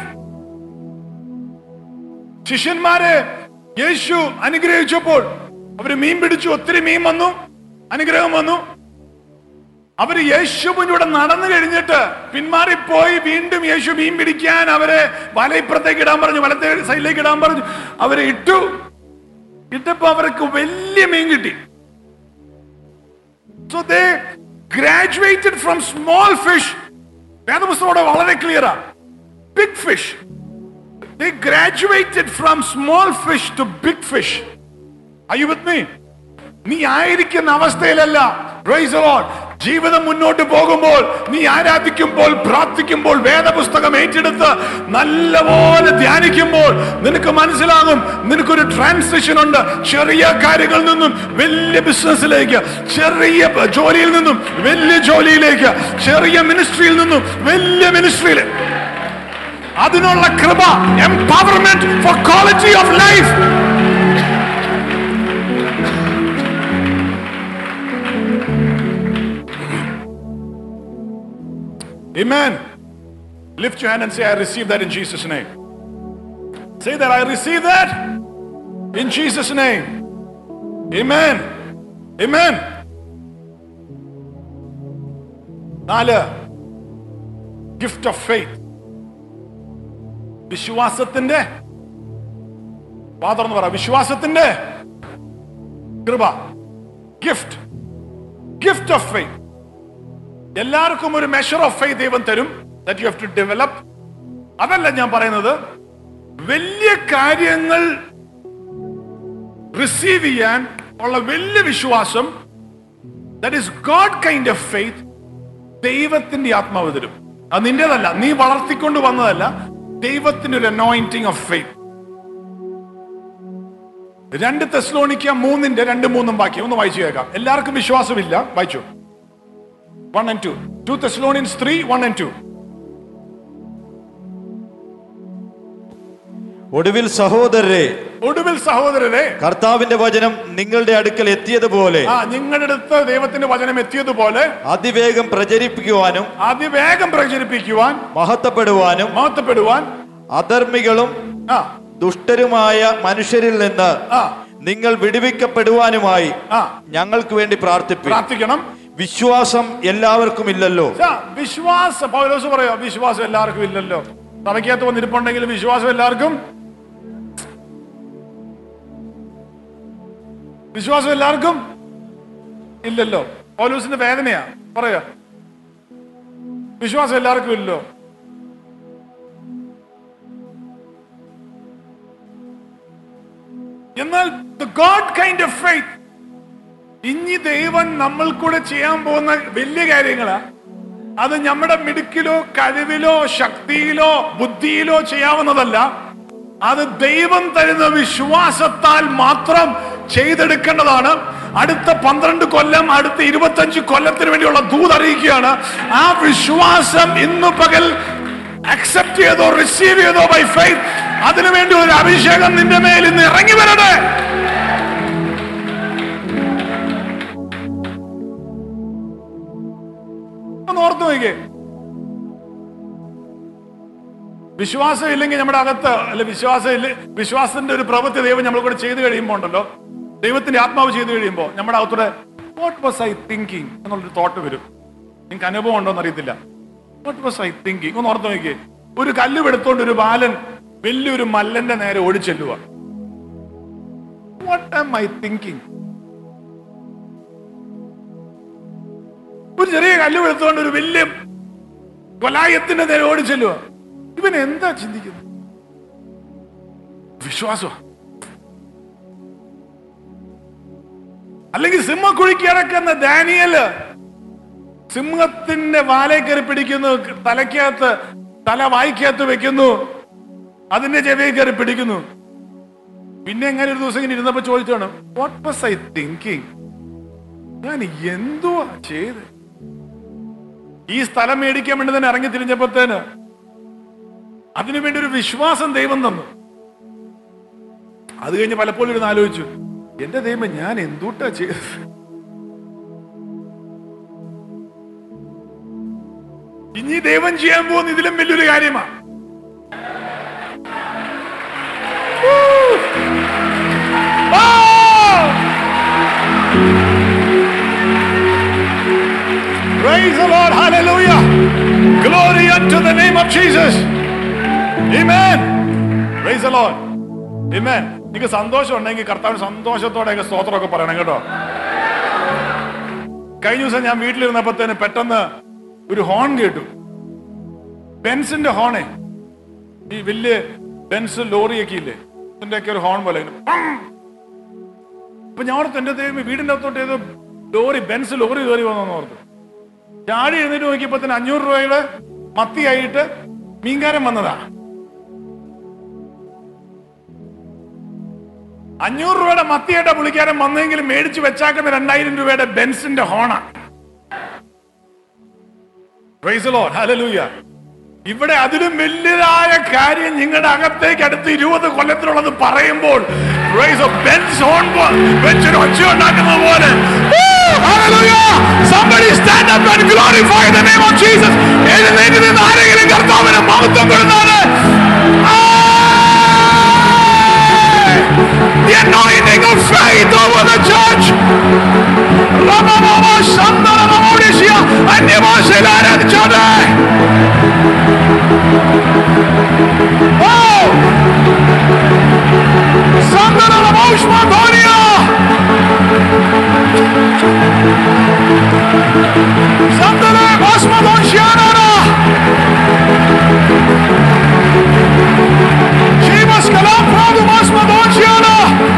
ശിഷ്യന്മാരെ യേശു അനുഗ്രഹിച്ചപ്പോൾ അവര് മീൻ പിടിച്ചു ഒത്തിരി മീൻ വന്നു അനുഗ്രഹം വന്നു അവര് യേശുവിനൂടെ നടന്നു കഴിഞ്ഞിട്ട് പിന്മാറിപ്പോയി വീണ്ടും യേശു മീൻ പിടിക്കാൻ അവരെ വലയിപ്പുറത്തേക്ക് ഇടാൻ പറഞ്ഞു വലത്തെ സൈഡിലേക്ക് ഇടാൻ പറഞ്ഞു അവരെ ഇട്ടു ഇട്ടപ്പോ അവർക്ക് വലിയ മീൻ കിട്ടി so they graduated from small fish വേദപുസ്തകം വളരെ ക്ലിയറാ big fish They graduated from small fish to big fish. Are you with me? നീ ആയിരിക്കുന്ന അവസ്ഥയിലല്ല Praise the Lord. ജീവിതം മുന്നോട്ട് പോകുമ്പോൾ നീ ആരാധിക്കുമ്പോൾ പ്രാർത്ഥിക്കുമ്പോൾ വേദപുസ്തകം ഏറ്റെടുത്ത് നല്ലപോലെ ധ്യാനിക്കുമ്പോൾ നിനക്ക് മനസ്സിലാകും നിനക്കൊരു ട്രാൻസിഷൻ ഉണ്ട് ചെറിയ കാര്യങ്ങളിൽ നിന്നും വലിയ ബിസിനസ്സിലേക്ക് ചെറിയ ജോലിയിൽ നിന്നും വലിയ ജോലിയിലേക്ക് ചെറിയ മിനിസ്ട്രിയിൽ നിന്നും വലിയ മിനിസ്ട്രിയിലേക്ക് അതിനുള്ള കൃപ empowerment for quality of life Amen. Lift your hand and say, I receive that in Jesus' name. Say that, I receive that in Jesus' name. Amen. Amen. നാല് ഗിഫ്റ്റ് ഓഫ് ഫെയ്ത്ത് വിശ്വാസത്തിന്റെ വാതർന്ന് പറ വിശ്വാസത്തിന്റെ കൃപ ഗിഫ്റ്റ് ഗിഫ്റ്റ് ഓഫ് ഫെയ്ത്ത് എല്ലാവർക്കും ഒരു measure of faith ദൈവം തരും that you have to develop അതല്ല ഞാൻ പറയുന്നത് വലിയ കാര്യങ്ങൾ റിസീവ് ചെയ്യാൻ ഉള്ള വലിയ വിശ്വാസം that is God kind of faith ദൈവത്തിന്റെ ആത്മാവ് തരും അത് നിന്റേതല്ല നീ വളർത്തിക്കൊണ്ട് വന്നതല്ല ദൈവത്തിന്റെ ഒരു അനോയിന്റിങ് ഓഫ് ഫെയ്ത്ത് രണ്ട് തെസ്ലോണിക്ക മൂന്നിന്റെ രണ്ട് മൂന്നും ബാക്കി ഒന്ന് വായിച്ചു കേൾക്കാം എല്ലാവർക്കും വിശ്വാസമില്ല വായിച്ചു one and two two Thessalonians three one and two ഒടുവിൽ സഹോദരരെ ഒടുവിൽ സഹോദരരെ കർത്താവിന്റെ വചനം നിങ്ങളുടെ അടുക്കൽ എത്തിയതുപോലെ ആ നിങ്ങളുടെ അടുത്ത് ദൈവത്തിന്റെ വചനം എത്തിയതുപോലെ അതിവേഗം പ്രചരിപ്പിക്കുവാനും അതിവേഗം പ്രചരിപ്പിക്കുവാൻ മഹത്വപ്പെടുവാനും മഹത്വപ്പെടുവാൻ അധർമ്മികളും ആ ദുഷ്ടരുമായ മനുഷ്യരിൽ നിന്ന് ആ നിങ്ങൾ വിടുവിക്കപ്പെടുവാനുമായി ആ ഞങ്ങൾക്ക് വേണ്ടി പ്രാർത്ഥിപ്പിക്കും പ്രാർത്ഥിക്കണം വിശ്വാസം എല്ലാവർക്കും ഇല്ലല്ലോ ആ, വിശ്വാസം പൗലോസ് പറയാ വിശ്വാസം എല്ലാവർക്കും ഇല്ലല്ലോ സഭയ്ക്കകത്ത് വന്നിരിപ്പുണ്ടെങ്കിൽ വിശ്വാസം എല്ലാവർക്കും വിശ്വാസം എല്ലാവർക്കും ഇല്ലല്ലോ പൗലോസിന്റെ വേദനയാ പറയാ വിശ്വാസം എല്ലാവർക്കും ഇല്ലല്ലോ എന്നാൽ ഗോഡ് കൈൻഡ് ഓഫ് ഫെയ്ത്ത് ഇനി ദൈവം നമ്മൾ കൂടെ ചെയ്യാൻ പോകുന്ന വലിയ കാര്യങ്ങളാ അത് നമ്മുടെ മിടുക്കിലോ കഴിവിലോ ശക്തിയിലോ ബുദ്ധിയിലോ ചെയ്യാവുന്നതല്ല അത് ദൈവം തരുന്ന വിശ്വാസത്താൽ മാത്രം ചെയ്തെടുക്കേണ്ടതാണ് അടുത്ത പന്ത്രണ്ട് കൊല്ലം അടുത്ത ഇരുപത്തഞ്ച് കൊല്ലത്തിന് വേണ്ടിയുള്ള ദൂത് അറിയിക്കുകയാണ് ആ വിശ്വാസം ഇന്ന് പകൽ അക്സെപ്റ്റ് ചെയ്തോ റിസീവ് ചെയ്തോ ബൈ ഫെയ്ത്ത് അതിനുവേണ്ടി ഒരു അഭിഷേകം നിന്റെ മേൽ ഇന്ന് ഇറങ്ങി വരട്ടെ ഒന്ന് ഓർത്തു നോക്കിയേ വിശ്വാസം ഇല്ലെങ്കിൽ നമ്മുടെ അകത്ത് അല്ല വിശ്വാസം ഇല്ല വിശ്വാസത്തിന്റെ ഒരു പ്രവൃത്തി ദൈവം നമ്മൾ കൂടെ ചെയ്തു കഴിയുമ്പോൾ ഉണ്ടല്ലോ ദൈവത്തിന്റെ ആത്മാവ് ചെയ്തു കഴിയുമ്പോൾ നമ്മുടെ അകത്തൂടെ വാട്ട് വാസ് ഐ തിങ്കിങ് എന്നുള്ളൊരു തോട്ട് വരും നിങ്ങൾക്ക് അനുഭവം ഉണ്ടോ എന്ന് അറിയത്തില്ല വാട്ട് വാസ് ഐ തിങ്കിങ് ഒന്ന് ഓർത്ത് നോക്കിയേ ഒരു കല്ല് എടുത്തോണ്ട് ഒരു ബാലൻ വലിയൊരു മല്ലന്റെ നേരെ ഓടിച്ചെല്ലുക വാട്ട് ആം ഐ തിങ്കിങ് ഒരു ചെറിയ കല്ല് എടുത്തുകൊണ്ട് ഒരു വലിയ കൊലായത്തിന്റെ നേരെ ഓടിച്ചെല്ലുക ഇവൻ എന്താ ചിന്തിക്കുന്നത് വിശ്വാസം അല്ലെങ്കിൽ സിംഹക്കുഴിക്ക് കിടക്കുന്ന ദാനിയല് സിംഹത്തിന്റെ വാലേ കയറി പിടിക്കുന്നു തലയ്ക്കകത്ത് തല വായിക്കകത്ത് വെക്കുന്നു അതിന്റെ ചെവിയിൽ കയറി പിടിക്കുന്നു പിന്നെ എങ്ങനെ ഒരു ദിവസം ഇങ്ങനെ ഇരുന്നപ്പോ ചോദിച്ചാണ് വാട്ട് വാസ് ഐ തിങ്കിങ് ഞാൻ എന്തുവാ ചെയ്ത് ഈ സ്ഥലം മേടിക്കാൻ വേണ്ടി തന്നെ ഇറങ്ങി തിരിഞ്ഞപ്പോഴത്തേന് അതിനുവേണ്ടി ഒരു വിശ്വാസം ദൈവം തന്നു അത് കഴിഞ്ഞ് പലപ്പോഴും ഇരുന്ന് ആലോചിച്ചു എന്റെ ദൈവം ഞാൻ എന്തുട്ടാ ചെയ്തത് ഇനി ദൈവം ചെയ്യാൻ പോകുന്ന ഇതിലും വലിയൊരു കാര്യമാണ് Praise the Lord. Hallelujah. Glory unto the name of Jesus. Amen. Praise the Lord. Amen. നിങ്ങൾക്ക് സന്തോഷം ഉണ്ടെങ്കിൽ കർത്താവിന് സന്തോഷത്തോടെ സ്തോത്രമൊക്കെ പറയണം കേട്ടോ കഴിഞ്ഞ ദിവസം ഞാൻ വീട്ടിലിരുന്നപ്പോഴത്തേന് പെട്ടെന്ന് ഒരു ഹോൺ കേട്ടു ബെൻസിന്റെ ഹോണേ ഈ വലിയ ബെൻസ് ലോറിയൊക്കെ ഇല്ലേ ഇതിന്റെയൊക്കെ ഒരു ഹോൺ പോലെ ഇങ്ങനെ പം. അപ്പൊ ഞാൻ ഓർത്ത് എന്റെ ദൈവം വീടിന്റെ അകത്തോട്ട് ഏതോ ലോറി ബെൻസ് ലോറി കയറി വന്നു ഓർത്തു ചാടി എഴുന്നേറ്റ് നോക്കിയപ്പോ തന്നെ അഞ്ഞൂറ് രൂപയുടെ മത്തിയായിട്ട് മീൻകാരൻ വന്നതാ അഞ്ഞൂറ് രൂപയുടെ മത്തിയായിട്ട് പുള്ളിക്കാരൻ വന്നെങ്കിൽ മേടിച്ച് വെച്ചാക്കുന്ന രണ്ടായിരം രൂപയുടെ ബെൻസിന്റെ ഹോണ ഹല്ലേലൂയ ഇവിടെ അതിലും വലിയതായ കാര്യം നിങ്ങളുടെ അകത്തേക്ക് അടുത്ത് ഇരുപത് കൊല്ലത്തിലുള്ളത് പറയുമ്പോൾ praise of ബെൻസ് ഹോൺ പോ- വെച്ചൊരു ഒച്ച ഉണ്ടാക്കുന്നത് പോലെ Woo! Hallelujah! Somebody stand up and glorify the name of Jesus. എഴുന്നേറ്റ് നിന്ന് ആരെങ്കിലും കർത്താവിന് മഹത്വം കൊടുത്താണ് The anointing of faith over the church. Ramamama Shandaramamodishya. അന്യഭാഷയിൽ ആരാധിച്ചോട്ടെ Oh! Shandaramamaushmadhoniya. Shandaramamaushmadhonshiyanara. Shimas kalam pradu masmadhonshiyana.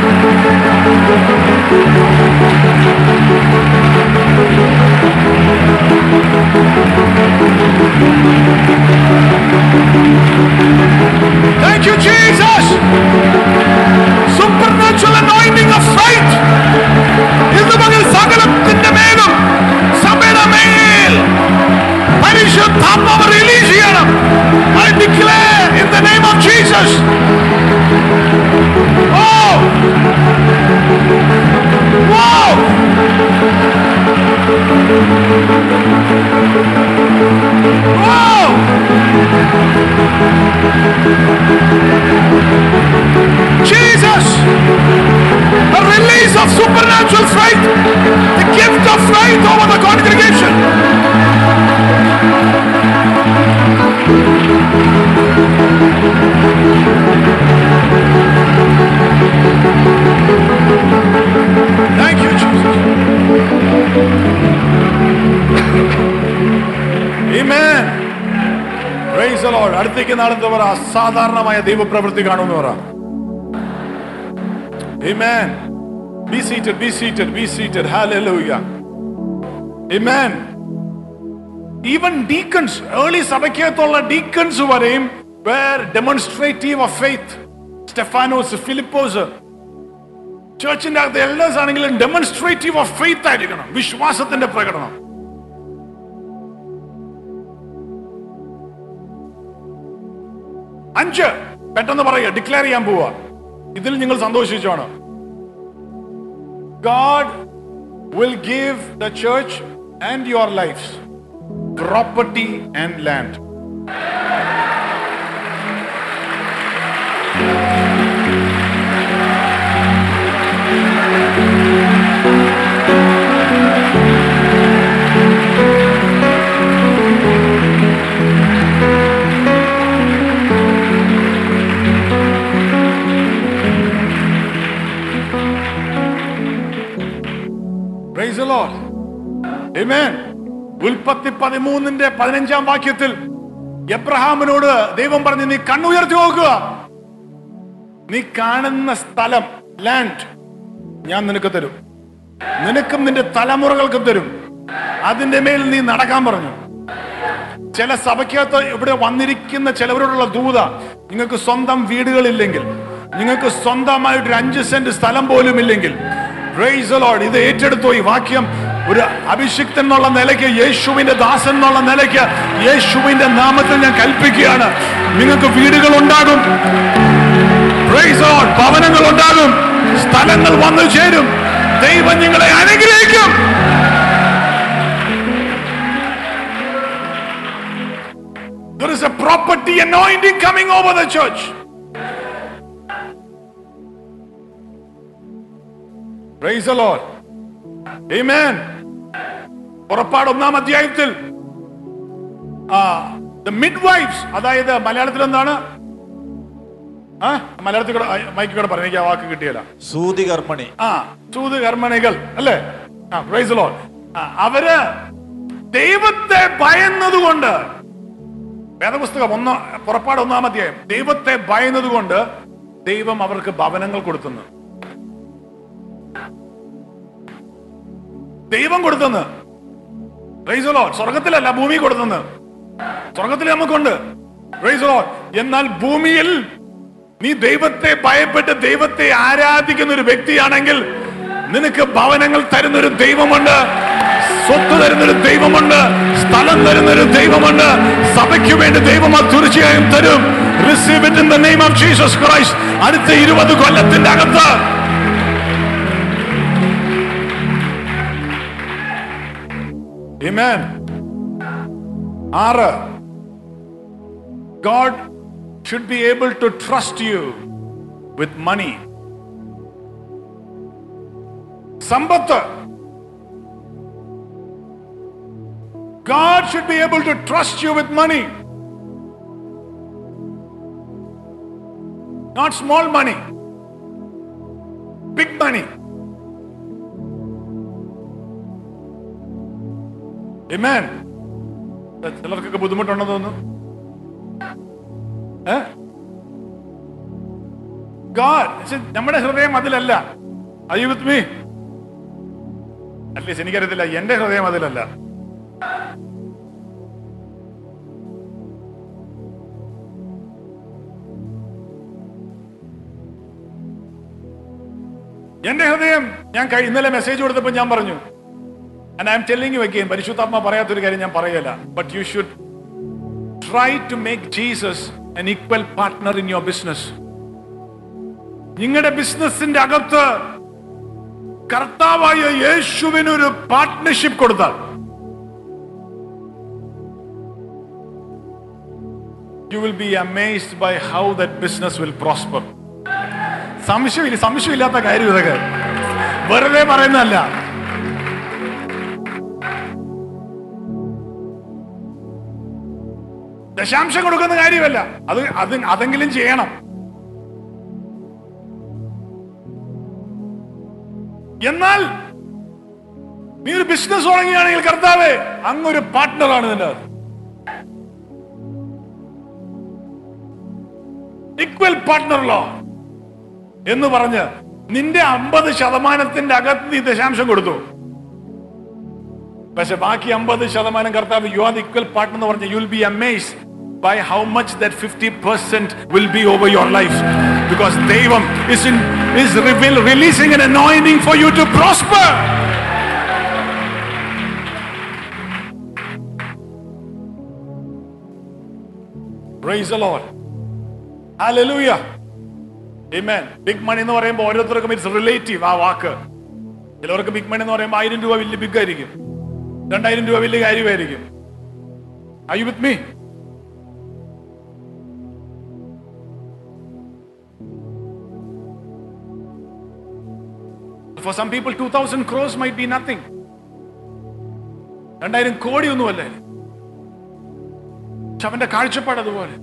Thank you, Jesus. Supernatural anointing of faith. ഇന്ന് പകൽ സകലത്തിന്റെ മേലും സഭയുടെ മേൽ പരിശുദ്ധാത്മാവ് റിലീസ് ചെയ്യണം I declare in the name of Jesus. Oh! Wow! Wow! Jesus! A release of supernatural faith, the gift of faith over the congregation. Thank you, Jesus. Amen. Praise the Lord. അടുത്തേക്ക് നാളെന്താ പറ അസാധാരണമായ ദൈവപ്രവൃത്തി കാണുമെന്ന് പറ Amen. Be seated, be seated, be seated. Hallelujah. Amen. Even deacons, early സഭയ്ക്കകത്തുള്ള deacons വരെയും were demonstrative of faith. Stephanos Philipose ചർച്ചിന്റെ അകത്ത് elders ആണെങ്കിലും demonstrative of faith ആയിരിക്കണം വിശ്വാസത്തിന്റെ പ്രകടനം അഞ്ച് പെട്ടെന്ന് പറയുക ഡിക്ലെയർ ചെയ്യാൻ പോവുക ഇതിൽ നിങ്ങൾ സന്തോഷിച്ചോണം God will give the church and your lives property and land. Praise the Lord. Amen. ഉൽപ്പത്തി പതിമൂന്നിന്റെ പതിനഞ്ചാം വാക്യത്തിൽ എബ്രഹാമിനോട് ദൈവം പറഞ്ഞു നീ കണ്ണുയർത്തി നോക്കുക നീ കാണുന്ന സ്ഥലം ലാൻഡ് ഞാൻ നിനക്ക് തരും നിനക്കും നിന്റെ തലമുറകൾക്കും തരും അതിന്റെ മേൽ നീ നടക്കാൻ പറഞ്ഞു ചില സഭയ്ക്കകത്ത് ഇവിടെ വന്നിരിക്കുന്ന ചിലവരോടുള്ള ദൂത നിങ്ങൾക്ക് സ്വന്തം വീടുകളില്ലെങ്കിൽ നിങ്ങൾക്ക് സ്വന്തമായിട്ട് ഒരു അഞ്ച് സെന്റ് സ്ഥലം പോലും ഇല്ലെങ്കിൽ Praise the Lord. ഇത് ഏറ്റെടുത്തോ ഈ വാക്യം ഒരു അഭിഷിക്തൻ എന്നുള്ള നിലയ്ക്ക് യേശുവിന്റെ ദാസൻ എന്നുള്ള നിലയ്ക്ക് യേശുവിന്റെ നാമത്തിൽ ഞാൻ കൽപ്പിക്കുകയാണ് നിങ്ങൾക്ക് വീടുകൾ ഉണ്ടാകും Praise the Lord. ഭവനങ്ങൾ ഉണ്ടാകും സ്ഥലങ്ങൾ വന്നു ചേരും ദൈവം നിങ്ങളെ അനുഗ്രഹിക്കും There is a property anointing coming over the church. Praise the Lord. Amen. പുറപ്പാട് ഒന്നാം അധ്യായത്തിൽ ദ മിഡ് വൈഫ്സ് അതായത് മലയാളത്തിൽ എന്താണ് ആ മലയാളത്തിൽ കൂടെ മൈക്ക് കൂടെ പറഞ്ഞു എനിക്ക് ആ വാക്ക് കിട്ടിയല്ല സൂതി കർമ്മണി ആ ചൂത് കർമ്മണികൾ അല്ലേ ആ പ്രൈസ് ലോഡ് അവര് ദൈവത്തെ ഭയന്നതുകൊണ്ട് വേദപുസ്തകം ഒന്ന് പുറപ്പാട് ഒന്നാം അധ്യായം ദൈവത്തെ ഭയന്നതുകൊണ്ട് ദൈവം അവർക്ക് ഭവനങ്ങൾ കൊടുത്തുന്നു ദൈവം കൊടുത്തെന്ന് പ്രൈസ് ലോഡ് സ്വർഗത്തിലല്ല ഭൂമി കൊടുത്തെന്ന് സ്വർഗത്തിൽ നമുക്കുണ്ട് പ്രൈസ് ലോഡ് എന്നാൽ ഭൂമിയിൽ നീ ദൈവത്തെ ഭയപ്പെട്ട് ദൈവത്തെ ആരാധിക്കുന്ന ഒരു വ്യക്തിയാണെങ്കിൽ നിനക്ക് ഭവനങ്ങൾ തരുന്നൊരു ദൈവമുണ്ട് സ്വത്ത് തരുന്നൊരു ദൈവമുണ്ട് സ്ഥലം തരുന്നൊരു ദൈവമുണ്ട് സഭയ്ക്ക് വേണ്ടി ദൈവം അത് തീർച്ചയായും തരും receive it in the name of Jesus Christ അടുത്ത ഇരുപത് കൊല്ലത്തിന്റെ അകത്ത് Amen. ആറ് God should be able to trust you with money. Sampath God should be able to trust you with money. Not small money, big money. Amen. ചിലർക്കൊക്കെ ബുദ്ധിമുട്ടുണ്ടെന്ന് തോന്നുന്നു ഏ? God, പക്ഷെ നമ്മുടെ ഹൃദയം അതിലല്ല Are you with me? At least എനിക്കറിയത്തില്ല എന്റെ ഹൃദയം അതിലല്ല എന്റെ ഹൃദയം ഞാൻ കഴി- ഇന്നലെ മെസ്സേജ് കൊടുത്തപ്പോൾ ഞാൻ പറഞ്ഞു and I am telling you again പരിശുദ്ധാത്മ പറയാത്തൊരു കാര്യം ഞാൻ പറയല but you should try to make Jesus an equal partner in your business നിങ്ങളുടെ ബിസിനസിന്റെ അകത്ത് കർത്താവായ യേശുവിനൊരു പാർട്ട്ണർഷിപ്പ് കൊടുത്താൽ you will be amazed by how that business will prosper സംശയമില്ല സംശയമില്ലാത്ത കാര്യം ഇതൊക്കെ വെറുതെ പറയുന്നതല്ല ദശാംശം കൊടുക്കുന്ന കാര്യമല്ല അത് അത് അതെങ്കിലും ചെയ്യണം എന്നാൽ നീ ഒരു ബിസിനസ് തുടങ്ങുകയാണെങ്കിൽ കർത്താവേ അങ്ങൊരു പാർട്ട്ണറാണ് നിന്റെ ഈക്വൽ പാർട്ട്ണറല്ലോ എന്ന് പറഞ്ഞ് നിന്റെ അമ്പത് ശതമാനത്തിന്റെ അകത്ത് നീ ദശാംശം കൊടുത്തു പക്ഷെ ബാക്കി അമ്പത് ശതമാനം കർത്താവ് യു ആർ ഈക്വൽ പാർട്ട്ണർ എന്ന് പറഞ്ഞ you will be amaze by how much that fifty percent will be over your life because ദൈവം is in is releasing an anointing for you to prosper Praise the Lord. Hallelujah. Amen. Big money എന്ന് പറയുമ്പോൾ ഓരോരുത്തർക്കും it's relative ആ വാക്ക് ചിലവർക്ക് big money എന്ന് പറയുമ്പോൾ ആയിരം രൂപ വലിയ ബിഗ് ആയിരിക്കും രണ്ടായിരം രൂപ വലിയ കാര്യമായിരിക്കും I you with me For some people, 2,000 crores might be nothing. രണ്ടായിരം കോടി ഒന്നുമല്ലേ പക്ഷെ അവന്റെ കാഴ്ചപ്പാട് അതുപോലെ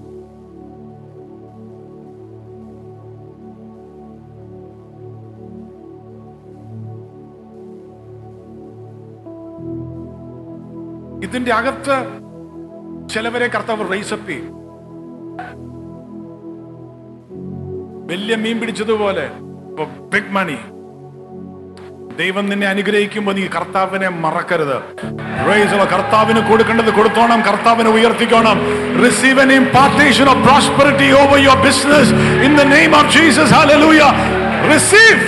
ഇതിന്റെ അകത്ത് ചിലവരെ കർത്താവ് റൈസപ്പ് ചെയ്യും വലിയ മീൻ പിടിച്ചതുപോലെ ബിഗ് മണി ദൈവം നിന്നെ അനുഗ്രഹിക്കുമ്പോൾ നീ കർത്താവിനെ മറക്കരുത് Praise the Lord. കർത്താവിന് കൊടുക്കേണ്ടത് കൊടുത്തോണം കർത്താവിനെ ഉയർത്തിക്കോണം receive an impartation of prosperity over your business in the name of Jesus hallelujah receive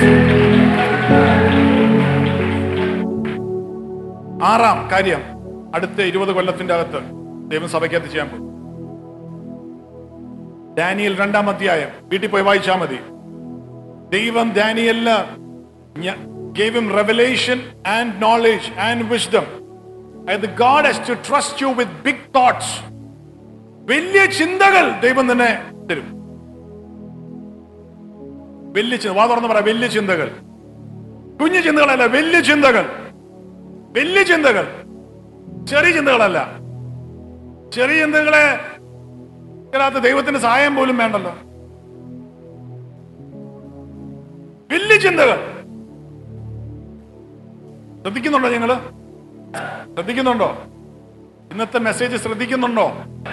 ആറാം കാര്യം അടുത്ത ഇരുപത് കൊല്ലത്തിന്റെ അകത്ത് ദൈവം സഭയ്ക്കകത്ത് ചെയ്യാൻ പോകും ഡാനിയൽ രണ്ടാം അധ്യായം വീട്ടിൽ പോയി വായിച്ചാൽ മതി ദൈവം ഡാനിയലിന് ഞ- gave him revelation and knowledge and wisdom. And God has to trust you with big thoughts. വലിയ ചിന്തകൾ ദൈവം തന്നെ തരും വലിയ ചിന്ത വാ തുറന്ന് പറ വലിയ ചിന്തകൾ കുഞ്ഞു ചിന്തകളല്ല വലിയ ചിന്തകൾ വലിയ ചിന്തകൾ ചെറിയ ചിന്തകളല്ല ചെറിയ ചിന്തകളെ ഇതിനകത്ത് ദൈവത്തിന്റെ സഹായം പോലും വേണ്ടല്ലോ വലിയ ചിന്തകൾ ശ്രദ്ധിക്കുന്നുണ്ടോ നിങ്ങള് ശ്രദ്ധിക്കുന്നുണ്ടോ ഇന്നത്തെ മെസ്സേജ് ശ്രദ്ധിക്കുന്നുണ്ടോ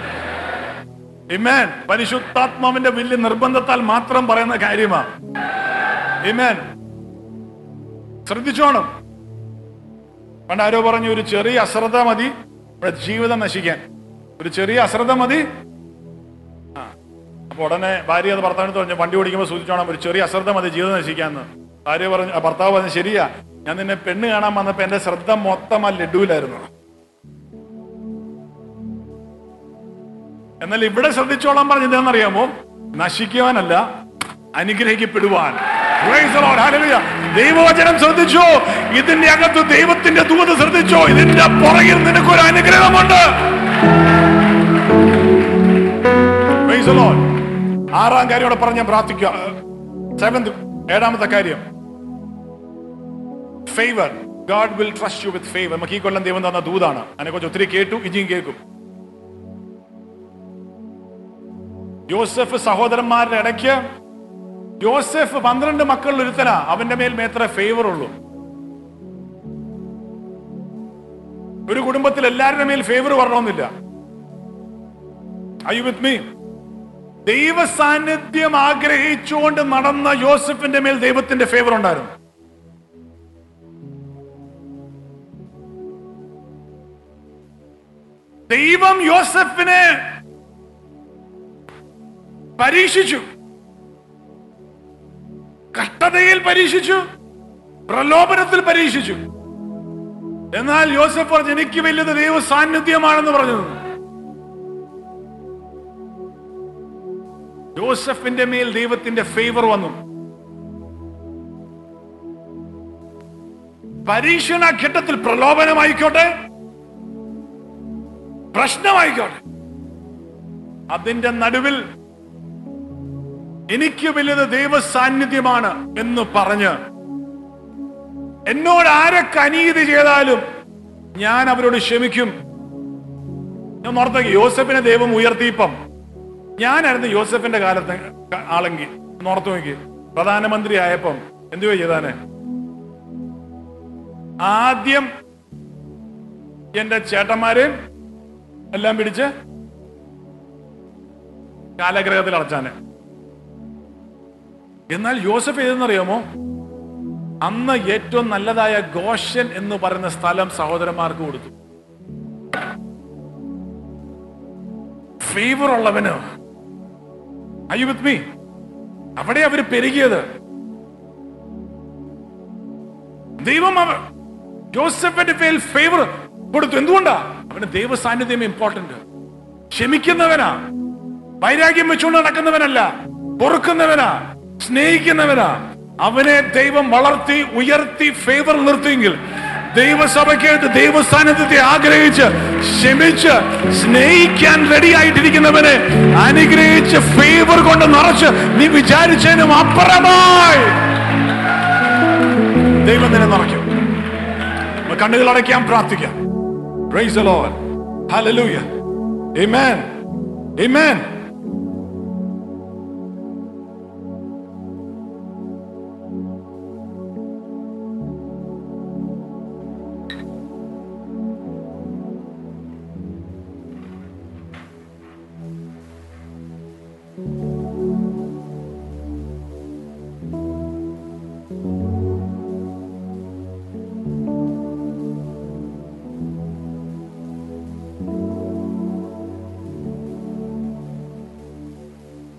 ഇമേൻ പരിശുദ്ധാത്മാവിന്റെ വലിയ നിർബന്ധത്താൽ മാത്രം പറയുന്ന കാര്യമാണ് ഇമേൻ ശ്രദ്ധിച്ചോണം പണ്ട് ആരോ പറഞ്ഞു ഒരു ചെറിയ അശ്രദ്ധ മതി ഇവിടെ ജീവിതം നശിക്കാൻ ഒരു ചെറിയ അശ്രദ്ധ മതി ആ അപ്പൊ ഉടനെ ഭാര്യ അത് ഭർത്താവിനടുത്ത് പറഞ്ഞു വണ്ടി ഓടിക്കുമ്പോൾ സൂചിച്ചോണം ഒരു ചെറിയ അശ്രദ്ധ മതി ജീവിതം നശിക്കാന്ന് ഭാര്യ പറഞ്ഞു ആ ഭർത്താവ് പറഞ്ഞു ശരിയാ ഞാൻ നിന്നെ പെണ്ണ് കാണാൻ വന്നപ്പോ എന്റെ ശ്രദ്ധ മൊത്തം ആ ലഡുവിലായിരുന്നു എന്നാൽ ഇവിടെ ശ്രദ്ധിച്ചോളാൻ പറഞ്ഞത് എന്താണെന്നറിയാമോ നശിക്കുവാനല്ല അനുഗ്രഹിക്കപ്പെടുവാൻ Praise the Lord. Hallelujah. ദൈവവചനം ശ്രദ്ധിച്ചോ ഇതിന്റെ അകത്ത് ദൈവത്തിന്റെ ദൂത് ശ്രദ്ധിച്ചോ ഇതിന്റെ പുറകിൽ നിനക്കൊരു അനുഗ്രഹമുണ്ട് Praise the Lord. ആറാം കാര്യം ഇവിടെ പറഞ്ഞ പ്രാർത്ഥിക്കുക സെവന്ത് ഏഴാമത്തെ കാര്യം favour God will trust you with favour നമുക്ക് ഈ കൊല്ലം ദൈവം തന്ന ദൂതാണ് അതിനെക്കുറിച്ച് ഒത്തിരി കേട്ടു ഇനിയും കേൾക്കും യോസഫ് സഹോദരന്മാരുടെ ഇടയ്ക്ക് യോസഫ് പന്ത്രണ്ട് മക്കളിൽ ഒരുത്തനാ അവന്റെ മേൽ മേത്ര ഫേവർ ഉള്ളൂ ഒരു കുടുംബത്തിൽ എല്ലാവരുടെ മേൽ ഫേവർ വരണമെന്നില്ല ഐ വിത്ത് മീ ദൈവ സാന്നിധ്യം ആഗ്രഹിച്ചുകൊണ്ട് നടന്ന യോസഫിന്റെ മേൽ ദൈവത്തിന്റെ ഫേവർ ഉണ്ടായിരുന്നു ദൈവം യോസഫിനെ പരീക്ഷിച്ചു കഷ്ടതയിൽ പരീക്ഷിച്ചു പ്രലോഭനത്തിൽ പരീക്ഷിച്ചു എന്നാൽ യോസഫ് പറഞ്ഞു എനിക്ക് വലുത് ദൈവ സാന്നിധ്യമാണെന്ന് പറഞ്ഞു യോസഫിന്റെ മേൽ ദൈവത്തിന്റെ ഫേവർ വന്നു പരീക്ഷണ ഘട്ടത്തിൽ പ്രലോഭനമായിക്കോട്ടെ പ്രശ്നമായിക്കോട്ടെ അതിന്റെ നടുവിൽ എനിക്ക് വലുത് ദൈവ സാന്നിധ്യമാണ് എന്ന് പറഞ്ഞ് എന്നോട് ആരൊക്കെ അനീതി ചെയ്താലും ഞാൻ അവരോട് ക്ഷമിക്കും ഞാൻ ഓർത്തേക്ക് യോസഫിനെ ദൈവം ഉയർത്തിയപ്പം ഞാനായിരുന്നു യോസഫിന്റെ കാലത്ത് ആളെങ്കിൽ ഓർത്തു നോക്കി പ്രധാനമന്ത്രി ആയപ്പം എന്തുവാ ചെയ്താനെ ആദ്യം എന്റെ ചേട്ടന്മാരെയും എല്ലാം പിടിച്ച് കാലഗ്രഹത്തിൽ അടച്ചാനെ എന്നാൽ യോസഫ് ഏതെന്നറിയാമോ അന്ന് ഏറ്റവും നല്ലതായ ഗോഷൻ എന്ന് പറയുന്ന സ്ഥലം സഹോദരന്മാർക്ക് കൊടുത്തു ഫേവർ ഉള്ളവന് ഐ വിത്ത് മീ അവിടെ അവർ പെരുകിയത് ദൈവം അവ ജോസഫിന്റെ പേരിൽ ഫേവർ കൊടുത്തു എന്തുകൊണ്ടാ അവന് ദൈവ സാന്നിധ്യം ഇമ്പോർട്ടന്റ് ക്ഷമിക്കുന്നവനാ വൈരാഗ്യം വെച്ചുകൊണ്ട് നടക്കുന്നവനല്ല പൊറുക്കുന്നവനാ സ്നേഹിക്കുന്നവനാ അവനെ ദൈവം വളർത്തി ഉയർത്തി ഫേവർ നിർത്തിയെങ്കിൽ ദൈവസഭയ്ക്കകത്ത് ദൈവസ്ഥാനത്തെ ആഗ്രഹിച്ച് ക്ഷമിച്ച് സ്നേഹിക്കാൻ റെഡി ആയിട്ടിരിക്കുന്നവനെ അനുഗ്രഹിച്ച് ഫേവർ കൊണ്ട് നിറച്ച് നീ വിചാരിച്ചതിനും അപ്പുറമായി ദൈവം നിന്നെ നിറയ്ക്കും നമുക്ക് കണ്ണുകൾ അടയ്ക്കാൻ പ്രാർത്ഥിക്കാം Praise the Lord. Hallelujah. Amen. Amen.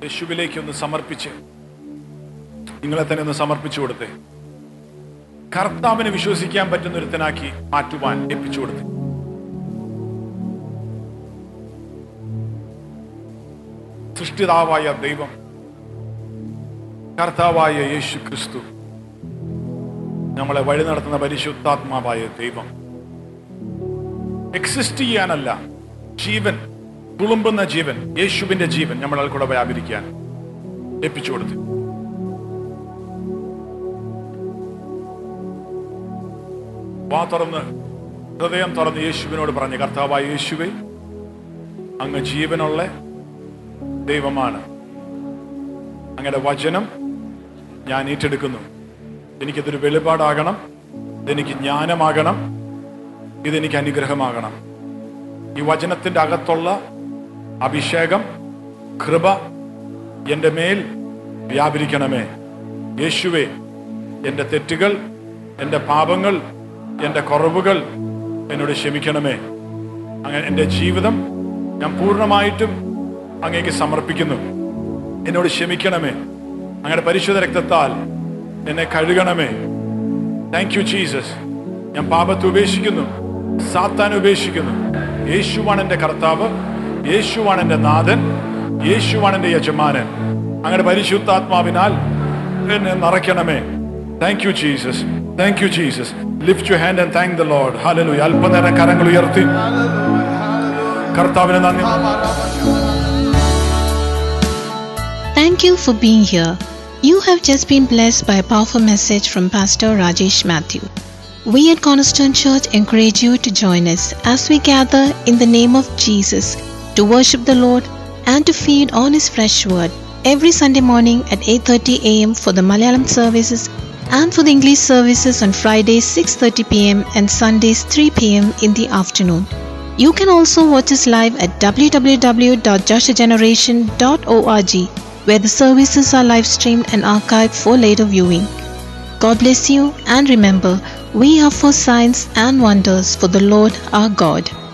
യേശുവിലേക്ക് ഒന്ന് സമർപ്പിച്ച് നിങ്ങളെ തന്നെ ഒന്ന് സമർപ്പിച്ചു കൊടുത്തേ കർത്താവിനെ വിശ്വസിക്കാൻ പറ്റുന്ന ഒരുത്തനാക്കി മാറ്റുവാൻ ഏൽപ്പിച്ചു കൊടുത്തു സൃഷ്ടിതാവായ ദൈവം കർത്താവായ യേശു ക്രിസ്തു നമ്മളെ വഴി നടത്തുന്ന പരിശുദ്ധാത്മാവായ ദൈവം എക്സിസ്റ്റ് ചെയ്യാനല്ല ജീവൻ തുളുമ്പുന്ന ജീവൻ യേശുവിന്റെ ജീവൻ നമ്മളാൽ കൂടെ വ്യാപരിക്കാൻ ഏൽപ്പിച്ചു കൊടുത്തു വാ തുറന്ന് ഹൃദയം തുറന്ന് യേശുവിനോട് പറഞ്ഞു കർത്താവായ യേശുവെ അങ്ങ് ജീവനുള്ള ദൈവമാണ് അങ്ങയുടെ വചനം ഞാൻ ഏറ്റെടുക്കുന്നു എനിക്കിതൊരു വെളിപാടാകണം ഇതെനിക്ക് ജ്ഞാനമാകണം ഇതെനിക്ക് അനുഗ്രഹമാകണം ഈ വചനത്തിന്റെ അകത്തുള്ള അഭിഷേകം കൃപ എൻ്റെ മേൽ വ്യാപരിക്കണമേ യേശുവേ എൻ്റെ തെറ്റുകൾ എൻ്റെ പാപങ്ങൾ എൻ്റെ കുറവുകൾ എന്നോട് ക്ഷമിക്കണമേ അങ്ങനെ എൻ്റെ ജീവിതം ഞാൻ പൂർണ്ണമായിട്ടും അങ്ങേക്ക് സമർപ്പിക്കുന്നു എന്നോട് ക്ഷമിക്കണമേ അങ്ങയുടെ പരിശുദ്ധ രക്തത്താൽ എന്നെ കഴുകണമേ താങ്ക് യു ജീസസ് ഞാൻ പാപത്തെ ഉപേക്ഷിക്കുന്നു സാത്താൻ ഉപേക്ഷിക്കുന്നു യേശുവാണ് എൻ്റെ കർത്താവ് യേശുവാണ് എൻ്റെ നാഥൻ യേശുവാണ് എൻ്റെ യജമാനൻ അങ്ങയുടെ പരിശുദ്ധാത്മാവിനാൽ എന്നെ നിറയ്ക്കണമേ thank you Jesus thank you Jesus lift you hand and thank the lord hallelujah അല്പനേരം കരങ്ങൾ ഉയർത്തി കർത്താവിനെ നന്ദി Thank you for being here. You have just been blessed by a powerful message from Pastor Rajesh Matthew. We at Cornerstone Church encourage you to join us as we gather in the name of Jesus to worship the Lord and to feed on his fresh word every Sunday morning at 8:30 a.m. for the Malayalam services and for the English services on Fridays 6:30 p.m. and Sundays 3 p.m. in the afternoon. You can also watch us live at www.joshageneration.org where the services are live streamed and archived for later viewing. God bless you and remember, we are for signs and wonders for the Lord our God.